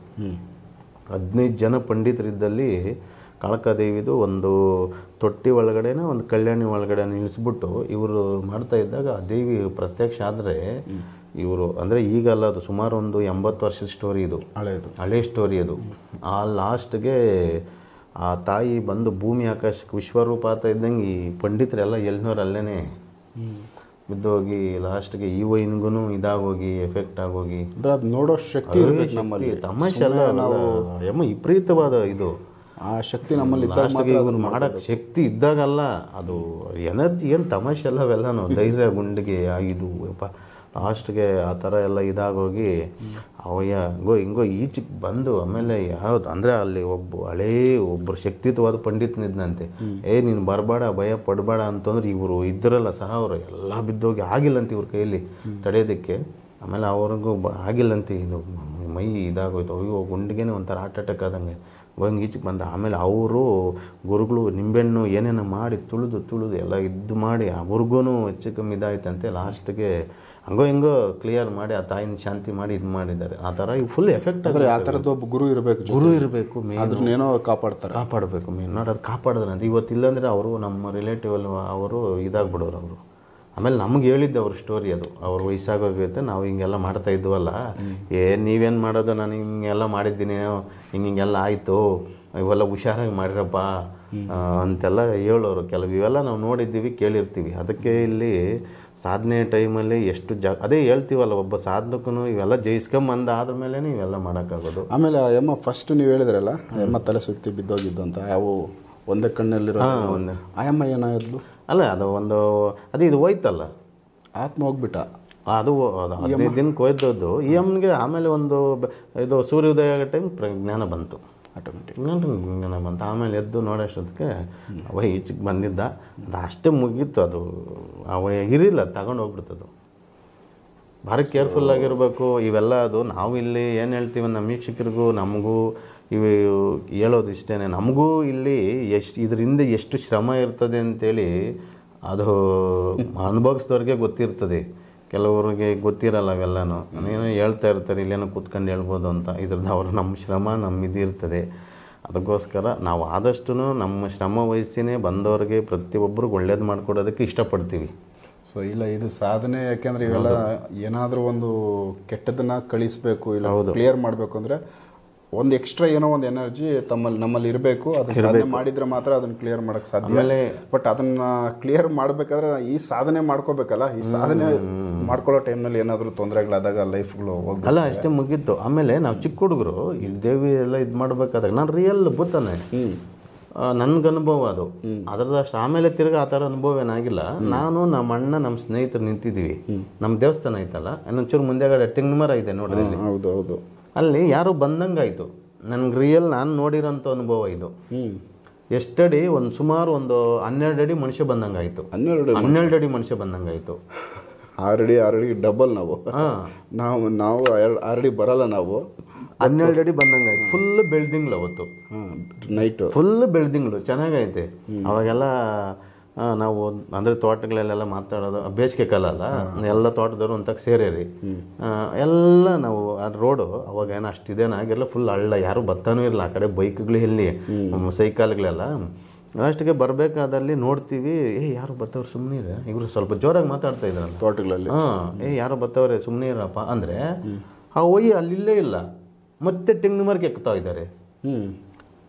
ಹದಿನೈದು ಜನ ಪಂಡಿತರಿದ್ದಲ್ಲಿ ಕಾಳಕಾದೇವಿದು ಒಂದು ತೊಟ್ಟಿ ಒಳಗಡೆನ ಒಂದು ಕಲ್ಯಾಣಿ ಒಳಗಡೆ ನಿಲ್ಲಿಸ್ಬಿಟ್ಟು ಇವರು ಮಾಡ್ತಾ ಇದ್ದಾಗ ಆ ದೇವಿ ಪ್ರತ್ಯಕ್ಷ ಆದರೆ ಇವರು ಅಂದರೆ ಈಗಲ್ಲ ಅದು ಸುಮಾರು ಒಂದು ಎಂಬತ್ತು ವರ್ಷದ ಸ್ಟೋರಿ ಇದು ಹಳೇದು ಹಳೆ ಸ್ಟೋರಿ ಅದು ಆ ಲಾಸ್ಟ್ಗೆ ಆ ತಾಯಿ ಬಂದು ಭೂಮಿ ಆಕಾಶಕ್ಕೆ ವಿಶ್ವರೂಪ ಆಗ್ತಾ ಇದ್ದಂಗೆ ಈ ಪಂಡಿತರೆಲ್ಲ ಎಲ್ನೋರು ಅಲ್ಲೇನೆ ಬಿದ್ದೋಗಿ ಲಾಸ್ಟ್ಗೆ ಈ ವೈನ್ಗೂ ಇದಾಗೋಗಿ ಎಫೆಕ್ಟ್ ಆಗೋಗಿ ಅಂದ್ರೆ ಅದು ನೋಡೋ ಶಕ್ತಿ ಇರ್ಬೇಕು ನಮ್ಮಲ್ಲಿ ತಮಾಷೆ ಅಲ್ಲ ನಾವು ಎಮ್ಮ ವಿಪರೀತವಾದ ಇದು ಆ ಶಕ್ತಿ ನಮ್ಮಲ್ಲಿ ಇದ್ದಾಗ ಲಾಸ್ಟ್ಗೆ ಇವ್ರು ಮಾಡಕ್ ಶಕ್ತಿ ಇದ್ದಾಗಲ್ಲ ಅದು ಎನರ್ಜಿ ಏನು ತಮಾಷೆ ಅಲ್ಲ ಅವೆಲ್ಲನು ಧೈರ್ಯ ಗುಂಡಿಗೆ ಆ ಇದು ಯಪ್ಪ ಲಾಸ್ಟ್ಗೆ ಆ ಥರ ಎಲ್ಲ ಇದಾಗೋಗಿ ಅವಯ್ಯ ಹಿಂಗೋ ಹಿಂಗೋ ಈಚೆಗೆ ಬಂದು ಆಮೇಲೆ ಯಾವ್ದು ಅಂದರೆ ಅಲ್ಲಿ ಒಬ್ಬ ಹಳೇ ಒಬ್ಬರು ಶಕ್ತಿತ್ವವಾದ ಪಂಡಿತನಿದ್ನಂತೆ ಏ ನೀನು ಬರಬೇಡ ಭಯ ಪಡಬೇಡ ಅಂತಂದ್ರೆ ಇವರು ಇದ್ರಲ್ಲ ಸಹ ಅವರು ಎಲ್ಲ ಬಿದ್ದೋಗಿ ಆಗಿಲ್ಲಂತೆ ಇವ್ರ ಕೈಯಲ್ಲಿ ತಡೆಯೋದಕ್ಕೆ ಆಮೇಲೆ ಅವ್ರಿಗೂ ಬ ಆಗಿಲ್ಲಂತೆ ಇದು ಮೈ ಇದಾಗೋಯ್ತು ಅಯ್ಯೋ ಗುಂಡಿಗೆನೆ ಒಂಥರ ಹಾರ್ಟ್ ಅಟ್ಯಾಕ್ ಆದಂಗೆ ಹೋಗಿ ಈಚೆಗೆ ಬಂದ ಆಮೇಲೆ ಅವರು ಗುರುಗಳು ನಿಂಬೆಹಣ್ಣು ಏನೇನೋ ಮಾಡಿ ತುಳಿದು ತುಳಿದು ಎಲ್ಲ ಇದು ಮಾಡಿ ಅವ್ರಿಗೂ ಹೆಚ್ಚು ಕಮ್ಮಿ ಇದಾಯ್ತಂತೆ ಲಾಸ್ಟ್ಗೆ ಹಂಗೋ ಹಿಂಗೋ ಕ್ಲಿಯರ್ ಮಾಡಿ ಆ ತಾಯಿನ ಶಾಂತಿ ಮಾಡಿ ಇದು ಮಾಡಿದ್ದಾರೆ ಆ ಥರ ಈಗ ಫುಲ್ ಎಫೆಕ್ಟ್ ಅಂದ್ರೆ ಆ ಥರದ್ದು ಒಬ್ಬ ಗುರು ಇರಬೇಕು ಗುರು ಇರಬೇಕು ಮೇನ್ ಅದನ್ನೇನೋ ಕಾಪಾಡ್ತಾರೆ ಕಾಪಾಡಬೇಕು ಮೇನ್ ನೋಡಿ ಅದು ಕಾಪಾಡಿದ್ರಂತೆ ಇವತ್ತು ಇಲ್ಲಾಂದರೆ ಅವರು ನಮ್ಮ ರಿಲೇಟಿವ್ ಅಲ್ಲಿ ಅವರು ಇದಾಗ್ಬಿಡೋರು ಅವರು ಆಮೇಲೆ ನಮ್ಗೆ ಹೇಳಿದ್ದು ಅವ್ರ ಸ್ಟೋರಿ ಅದು ಅವ್ರ ವಯಸ್ಸಾಗೋಗೈತೆ ನಾವು ಹಿಂಗೆಲ್ಲ ಮಾಡ್ತಾ ಇದ್ವಲ್ಲ ಏನು ನೀವೇನು ಮಾಡೋದು ನಾನು ಹಿಂಗೆಲ್ಲ ಮಾಡಿದ್ದೀನಿ ಹಿಂಗೆ ಹಿಂಗೆಲ್ಲ ಆಯಿತು ಇವೆಲ್ಲ ಹುಷಾರಾಗಿ ಮಾಡಿರಪ್ಪ ಆ, ಅಂತೆಲ್ಲ ಹೇಳೋರು ಕೆಲವು ಇವೆಲ್ಲ ನಾವು ನೋಡಿದ್ದೀವಿ ಕೇಳಿರ್ತೀವಿ ಅದಕ್ಕೆ ಇಲ್ಲಿ ಸಾಧನೆ ಟೈಮಲ್ಲಿ ಎಷ್ಟು ಜಾ ಅದೇ ಹೇಳ್ತೀವಲ್ಲ ಒಬ್ಬ ಸಾಧಕನು ಇವೆಲ್ಲ ಜಯಿಸ್ಕೊಂಬಂದ ಆದ್ಮೇಲೆ ಇವೆಲ್ಲ ಮಾಡೋಕ್ಕಾಗೋದು ಆಮೇಲೆ ಆ ಯಮ್ಮ ಫಸ್ಟ್ ನೀವು ಹೇಳಿದ್ರಲ್ಲ ಆ ಯಮ್ಮ ತಲೆ ಸುತ್ತಿ ಬಿದ್ದೋಗಿದ್ದು ಅಂತ ಯಾವ ಒಂದೇ ಕಣ್ಣಲ್ಲಿರೋ ಒಂದು ಆ ಯಮ್ಮ ಏನಾದ್ರು ಅಲ್ಲ ಅದು ಒಂದು ಅದು ಇದು ಹೋಯ್ತಲ್ಲ ಆತ್ಮ ಹೋಗ್ಬಿಟ್ಟ ಅದು ಅದು ಹದಿನೈದು ದಿನಕ್ಕೆ ಹೋಯ್ತದ್ದು ಈ ಅಮ್ಮನಿಗೆ ಆಮೇಲೆ ಒಂದು ಬ- ಇದು ಸೂರ್ಯೋದಯ ಆಗೋ ಟೈಮ್ ಜ್ಞಾನ ಬಂತು ಆಟೋಮೆಟಿಕ್ ಜ್ಞಾನ ಬಂತು ಆಮೇಲೆ ಎದ್ದು ನೋಡೋಷ್ಟೊತ್ತಿಗೆ ಅವ ಈಚೆಗೆ ಬಂದಿದ್ದ ಅದು ಅಷ್ಟೇ ಮುಗೀತು ಅದು ಅವ ಇರಿಲ್ಲ ತಗೊಂಡು ಹೋಗ್ಬಿಡ್ತದು ಭಾರಿ ಕೇರ್ಫುಲ್ ಆಗಿರಬೇಕು ಇವೆಲ್ಲ ಅದು ನಾವು ಇಲ್ಲಿ ಏನು ಹೇಳ್ತೀವಿ ನಮ್ಮ ವೀಕ್ಷಕರಿಗೂ ನಮಗೂ ಇವು ಹೇಳೋದು ಇಷ್ಟೇ ನಮಗೂ ಇಲ್ಲಿ ಎಷ್ಟು ಇದರಿಂದ ಎಷ್ಟು ಶ್ರಮ ಇರ್ತದೆ ಅಂತೇಳಿ ಅದು ಅನುಭವಿಸಿದವ್ರಿಗೆ ಗೊತ್ತಿರ್ತದೆ ಕೆಲವ್ರಿಗೆ ಗೊತ್ತಿರಲ್ಲ ಅವೆಲ್ಲನೂ ಏನೋ ಹೇಳ್ತಾ ಇರ್ತಾರೆ ಇಲ್ಲೇನೋ ಕೂತ್ಕೊಂಡು ಹೇಳ್ಬೋದು ಅಂತ ಇದ್ರದ್ದು ಅವ್ರ ನಮ್ಮ ಶ್ರಮ ನಮ್ಮ ಇದಿರ್ತದೆ ಅದಕ್ಕೋಸ್ಕರ ನಾವು ಆದಷ್ಟು ನಮ್ಮ ಶ್ರಮ ವಹಿಸಿನೇ ಬಂದವ್ರಿಗೆ ಪ್ರತಿಯೊಬ್ಬರಿಗೆ ಒಳ್ಳೇದು ಮಾಡಿಕೊಡೋದಕ್ಕೆ ಇಷ್ಟಪಡ್ತೀವಿ ಸೊ ಇಲ್ಲ ಇದು ಸಾಧನೆ ಯಾಕೆಂದ್ರೆ ಇವೆಲ್ಲ ಏನಾದರೂ ಒಂದು ಕೆಟ್ಟದನ್ನ ಕಳಿಸ್ಬೇಕು ಇಲ್ಲ ಕ್ಲಿಯರ್ ಮಾಡಬೇಕು ಅಂದ್ರೆ ಒಂದು ಎಕ್ಸ್ಟ್ರಾ ಏನೋ ಒಂದು ಎನರ್ಜಿ ತಮ್ಮಲ್ಲಿ ನಮ್ಮಲ್ಲಿ ಇರಬೇಕು ಅದನ್ನ ಸಾಧನೆ ಮಾಡಿದ್ರೆ ಮಾತ್ರ ಅದನ್ನ ಕ್ಲಿಯರ್ ಮಾಡಕ್ ಸಾಧ್ಯ ಆಮೇಲೆ ಬಟ್ ಅದನ್ನ ಕ್ಲಿಯರ್ ಮಾಡ್ಬೇಕಾದ್ರೆ ಈ ಸಾಧನೆ ಮಾಡ್ಕೋಬೇಕಲ್ಲ ಈ ಸಾಧನೆ ಮಾಡ್ಕೊಳ್ಳೋ ಟೈಮ್ನಲ್ಲಿ ಏನಾದರೂ ತೊಂದರೆಗಳಾದಾಗ ಲೈಫ್ಗಳು ಹೋಗ್ಬೇಕು ಅಲ್ಲ ಅಷ್ಟೇ ಮುಗೀತು ಆಮೇಲೆ ನಾವು ಚಿಕ್ಕ ಹುಡುಗರು ಈ ದೇವಿ ಎಲ್ಲ ಇದು ಮಾಡಬೇಕಾದಾಗ ನಾನು ರಿಯಲ್ ಬುತ್ತಾನೆ ನನ್ಗೆ ಅನುಭವ ಅದು ಅದ್ರದಷ್ಟು ಆಮೇಲೆ ತಿರ್ಗಾ ಆ ಥರ ಅನುಭವ ಏನಾಗಿಲ್ಲ ನಾನು ನಮ್ಮ ಅಣ್ಣ ನಮ್ಮ ಸ್ನೇಹಿತರು ನಿಂತಿದ್ದೀವಿ ನಮ್ಮ ದೇವಸ್ಥಾನ ಐತಲ್ಲ ಇನ್ನೊಂಚೂರು ಮುಂದೆಗಡೆ ತೆಂಗಿನ ಮರ ಇದೆ ನೋಡ್ರಿ ಇಲ್ಲಿ ಹೌದು ಹೌದು ಅಲ್ಲಿ ಯಾರೋ ಬಂದಂಗಾಯ್ತು ನನ್ಗೆ ರಿಯಲ್ ನಾನು ನೋಡಿರೋಂಥ ಅನುಭವ ಇದು ಹ್ಮ್ ಎಷ್ಟಡಿ ಒಂದು ಸುಮಾರು ಒಂದು ಹನ್ನೆರಡು ಅಡಿ ಮನುಷ್ಯ ಬಂದಂಗಾಯ್ತು ಹನ್ನೆರಡು ಹನ್ನೆರಡು ಅಡಿ ಮನುಷ್ಯ ಬಂದಂಗಾಯ್ತು ಆರಡಿ ಆರಡಿ ಡಬಲ್ ನಾವು ಹಾಂ ನಾವು ನಾವು ಆರಡಿ ಬರಲ್ಲ ನಾವು ಹನ್ನೆರಡು ಅಡಿ ಬಂದಂಗಾಯ್ತು ಫುಲ್ ಬೆಳ್ದಿಂಗ್ಳು ಅವತ್ತು ನೈಟು ಫುಲ್ ಬೆಳ್ದಿಂಗ್ಳು ಚೆನ್ನಾಗೈತೆ ಅವಾಗೆಲ್ಲ ಆ, ನಾವು ಅಂದರೆ ತೋಟಗಳಲ್ಲೆಲ್ಲ ಮಾತಾಡೋದು ಬೇಸಿಗೆ ಕಾಲ ಅಲ್ಲ ಎಲ್ಲ ತೋಟದವರು ಅಂತ ಸೇರೇರಿ ಆ, ಎಲ್ಲ ನಾವು ಅದು ರೋಡು ಅವಾಗ ಏನು ಅಷ್ಟಿದೇನ ಆಗಿರಲ್ಲ ಫುಲ್ ಹಳ್ಳ ಯಾರು ಬರ್ತಾನೂ ಇರಲ್ಲ ಆ ಕಡೆ ಬೈಕ್ಗಳು ಎಲ್ಲಿ ಸೈಕಲ್ಗಳೆಲ್ಲ ಲಾಸ್ಟಿಗೆ ಬರಬೇಕಾದಲ್ಲಿ ನೋಡ್ತೀವಿ ಏ ಯಾರು ಬರ್ತಾವ್ರೆ ಸುಮ್ಮನೆ ಇವರು ಸ್ವಲ್ಪ ಜೋರಾಗಿ ಮಾತಾಡ್ತಾ ಇದ್ರಲ್ಲ ತೋಟಗಳಲ್ಲಿ ಹಾಂ ಏ ಯಾರೋ ಬರ್ತಾವ್ರೆ ಸುಮ್ಮನೆ ಇರಪ್ಪ ಅಂದರೆ ಆ ಒಯ್ಯಿ ಅಲ್ಲಿಲ್ಲೇ ಇಲ್ಲ ಮತ್ತೆ ತೆಂಗಿನ ಮರಕ್ಕೆ ಎಕ್ತಾ ಇದ್ದಾರೆ ಹ್ಮ್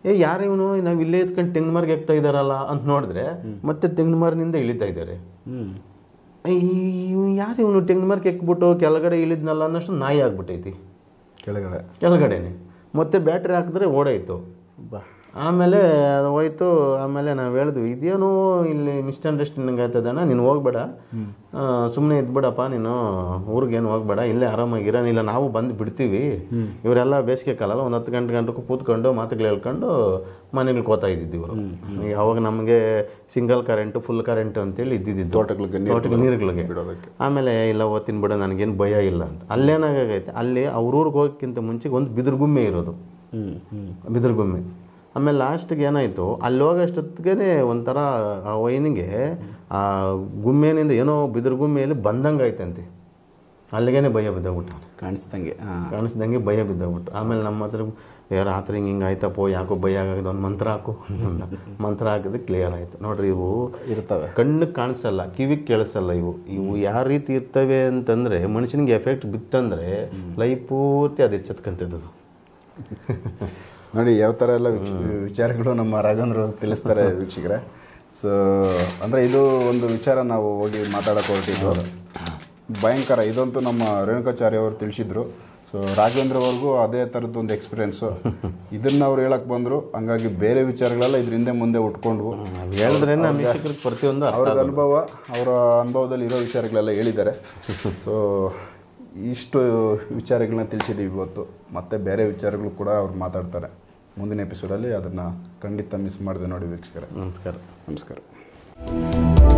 ಏ ಯಾರು ಇವನು ನಾವು ಇಲ್ಲೇ ಎತ್ಕೊಂಡು ತೆಂಗಿನ ಮರ್ಗೆ ಎಕ್ತಾ ಇದಾರಲ್ಲ ಅಂತ ನೋಡಿದ್ರೆ ಮತ್ತೆ ತೆಂಗಿನ ಮರನಿಂದ ಇಳಿತಾ ಇದ್ದಾರೆ ಹ್ಞೂ ಯಾರು ಇವನು ತೆಂಗಿನ ಮರಕ್ಕೆ ಎಕ್ಬಿಟ್ಟು ಕೆಳಗಡೆ ಇಳಿದ್ನಲ್ಲ ಅನ್ನೋಷ್ಟು ನಾಯಿ ಆಗ್ಬಿಟ್ಟೈತಿ ಕೆಳಗಡೆ ಕೆಳಗಡೆನೆ ಮತ್ತೆ ಬ್ಯಾಟ್ರಿ ಹಾಕಿದ್ರೆ ಓಡಾಯ್ತು ಬಾ ಆಮೇಲೆ ಅದು ಹೋಯ್ತು ಆಮೇಲೆ ನಾವು ಹೇಳಿದ್ವಿ ಇದೇನು ಇಲ್ಲಿ ಮಿಸ್ಅಂಡರ್ಸ್ಟ್ಯಾಂಡಿಂಗ್ ಆಯ್ತದಣ್ಣ ನೀನು ಹೋಗ್ಬೇಡ ಸುಮ್ಮನೆ ಇದ್ಬಿಡಪ್ಪ ನೀನು ಊರಿಗೇನು ಹೋಗ್ಬೇಡ ಇಲ್ಲೇ ಆರಾಮಾಗಿರ ಇಲ್ಲ ನಾವು ಬಂದು ಬಿಡ್ತೀವಿ ಇವರೆಲ್ಲ ಬೇಸಿಗೆ ಕಾಲಲ್ಲ ಒಂದು ಹತ್ತು ಗಂಟೆ ಗಂಟೆಗೂ ಕೂತ್ಕೊಂಡು ಮಾತುಗಳು ಹೇಳ್ಕೊಂಡು ಮನೆಗಳಿಗೆ ಹೋಗ್ತಾ ಇದ್ದಿದ್ದು ಇವರು ಅವಾಗ ನಮಗೆ ಸಿಂಗಲ್ ಕರೆಂಟು ಫುಲ್ ಕರೆಂಟ್ ಅಂತೇಳಿ ಇದ್ದಿದ್ದು ತೋಟಗಳಿಗೆ ನೀರು ತೋಟಕ್ಕೆ ನೀರುಗಳಿಗೆ ಬಿಡೋದಕ್ಕೆ ಆಮೇಲೆ ಇಲ್ಲ ಓದ್ತೀನಿ ಬಿಡ ನನಗೇನು ಭಯ ಇಲ್ಲ ಅಂತ ಅಲ್ಲೇನಾಗೈತೆ ಅಲ್ಲಿ ಅವ್ರ ಊರಿಗೆ ಹೋಗೋಕ್ಕಿಂತ ಮುಂಚೆಗೆ ಒಂದು ಬಿದಿರುಗುಮ್ಮೆ ಇರೋದು ಹ್ಞೂ ಹ್ಞೂ ಬಿದಿರುಗುಮ್ಮೆ ಆಮೇಲೆ ಲಾಸ್ಟ್ಗೆ ಏನಾಯಿತು ಅಲ್ಲಿ ಹೋಗೋಷ್ಟೊತ್ತಿಗೆ ಒಂಥರ ಆ ವೈನಿಗೆ ಆ ಗುಮ್ಮೆನಿಂದ ಏನೋ ಬಿದಿರುಗುಮ್ಮೆಯಲ್ಲಿ ಬಂದಂಗೆ ಆಯ್ತಂತೆ ಅಲ್ಲಿಗೇನೆ ಭಯ ಬಿದ್ದೋಗ್ಬಿಟ್ಟು ಕಾಣಿಸ್ದಂಗೆ ಹಾಂ ಕಾಣಿಸ್ದಂಗೆ ಭಯ ಬಿದ್ದೋಗ್ಬಿಟ್ಟು ಆಮೇಲೆ ನಮ್ಮ ಹತ್ರ ಏ ರಾತ್ರಿ ಹಿಂಗೆ ಹಿಂಗೆ ಆಯ್ತಪ್ಪೋ ಯಾಕೋ ಭಯ ಆಗೋದು ಒಂದು ಮಂತ್ರ ಹಾಕು ಅಂದ. ಮಂತ್ರ ಹಾಕಿದ್ರೆ ಕ್ಲಿಯರ್ ಆಯಿತು ನೋಡ್ರಿ ಇವು ಇರ್ತವೆ ಕಣ್ಣಿಗೆ ಕಾಣಿಸಲ್ಲ ಕಿವಿಗೆ ಕೇಳಿಸಲ್ಲ ಇವು ಇವು ಯಾವ ರೀತಿ ಇರ್ತವೆ ಅಂತಂದರೆ ಮನುಷ್ಯನಿಗೆ ಎಫೆಕ್ಟ್ ಬಿತ್ತಂದರೆ ಲೈಫ್ ಪೂರ್ತಿ ಅದು ಎಚ್ಚೆತ್ಕೊಂತದ್ದು ನೋಡಿ ಯಾವ ಥರ ಎಲ್ಲ ವಿಚ- ವಿಚಾರಗಳು ನಮ್ಮ ರಾಘವೇಂದ್ರ ಅವ್ರು ತಿಳಿಸ್ತಾರೆ ವೀಕ್ಷಕರೇ ಸೊ ಅಂದರೆ ಇದು ಒಂದು ವಿಚಾರ ನಾವು ಹೋಗಿ ಮಾತಾಡಕ್ಕೆ ಹೊರಟಿದ್ದು ಭಯಂಕರ ಇದಂತೂ ನಮ್ಮ ರೇಣುಕಾಚಾರ್ಯ ಅವರು ತಿಳಿಸಿದ್ರು ಸೊ ರಾಘವೇಂದ್ರ ಅವ್ರಿಗೂ ಅದೇ ಥರದ್ದು ಒಂದು ಎಕ್ಸ್ಪೀರಿಯೆನ್ಸು ಇದನ್ನ ಅವ್ರು ಹೇಳಕ್ಕೆ ಬಂದರು ಹಂಗಾಗಿ ಬೇರೆ ವಿಚಾರಗಳೆಲ್ಲ ಇದ್ರ ಹಿಂದೆ ಮುಂದೆ ಉಟ್ಕೊಂಡ್ವು ಹೇಳಿದ್ರೆ ನಮ್ಮ ಶಿಕ್ಷಕರಿಗೆ ಪ್ರತಿಯೊಂದು ಅರ್ಥ ಅವ್ರ ಅನುಭವ ಅವರ ಅನುಭವದಲ್ಲಿ ಇರೋ ವಿಚಾರಗಳೆಲ್ಲ ಹೇಳಿದ್ದಾರೆ ಸೊ ಇಷ್ಟು ವಿಚಾರಗಳನ್ನ ತಿಳಿಸಿದ್ದೀವಿ ಇವತ್ತು ಮತ್ತೆ ಬೇರೆ ವಿಚಾರಗಳು ಕೂಡ ಅವ್ರು ಮಾತಾಡ್ತಾರೆ ಮುಂದಿನ ಎಪಿಸೋಡಲ್ಲಿ ಅದನ್ನು ಖಂಡಿತ ಮಿಸ್ ಮಾಡಿದೆ ನೋಡಿ ವೀಕ್ಷಕರೇ ನಮಸ್ಕಾರ ನಮಸ್ಕಾರ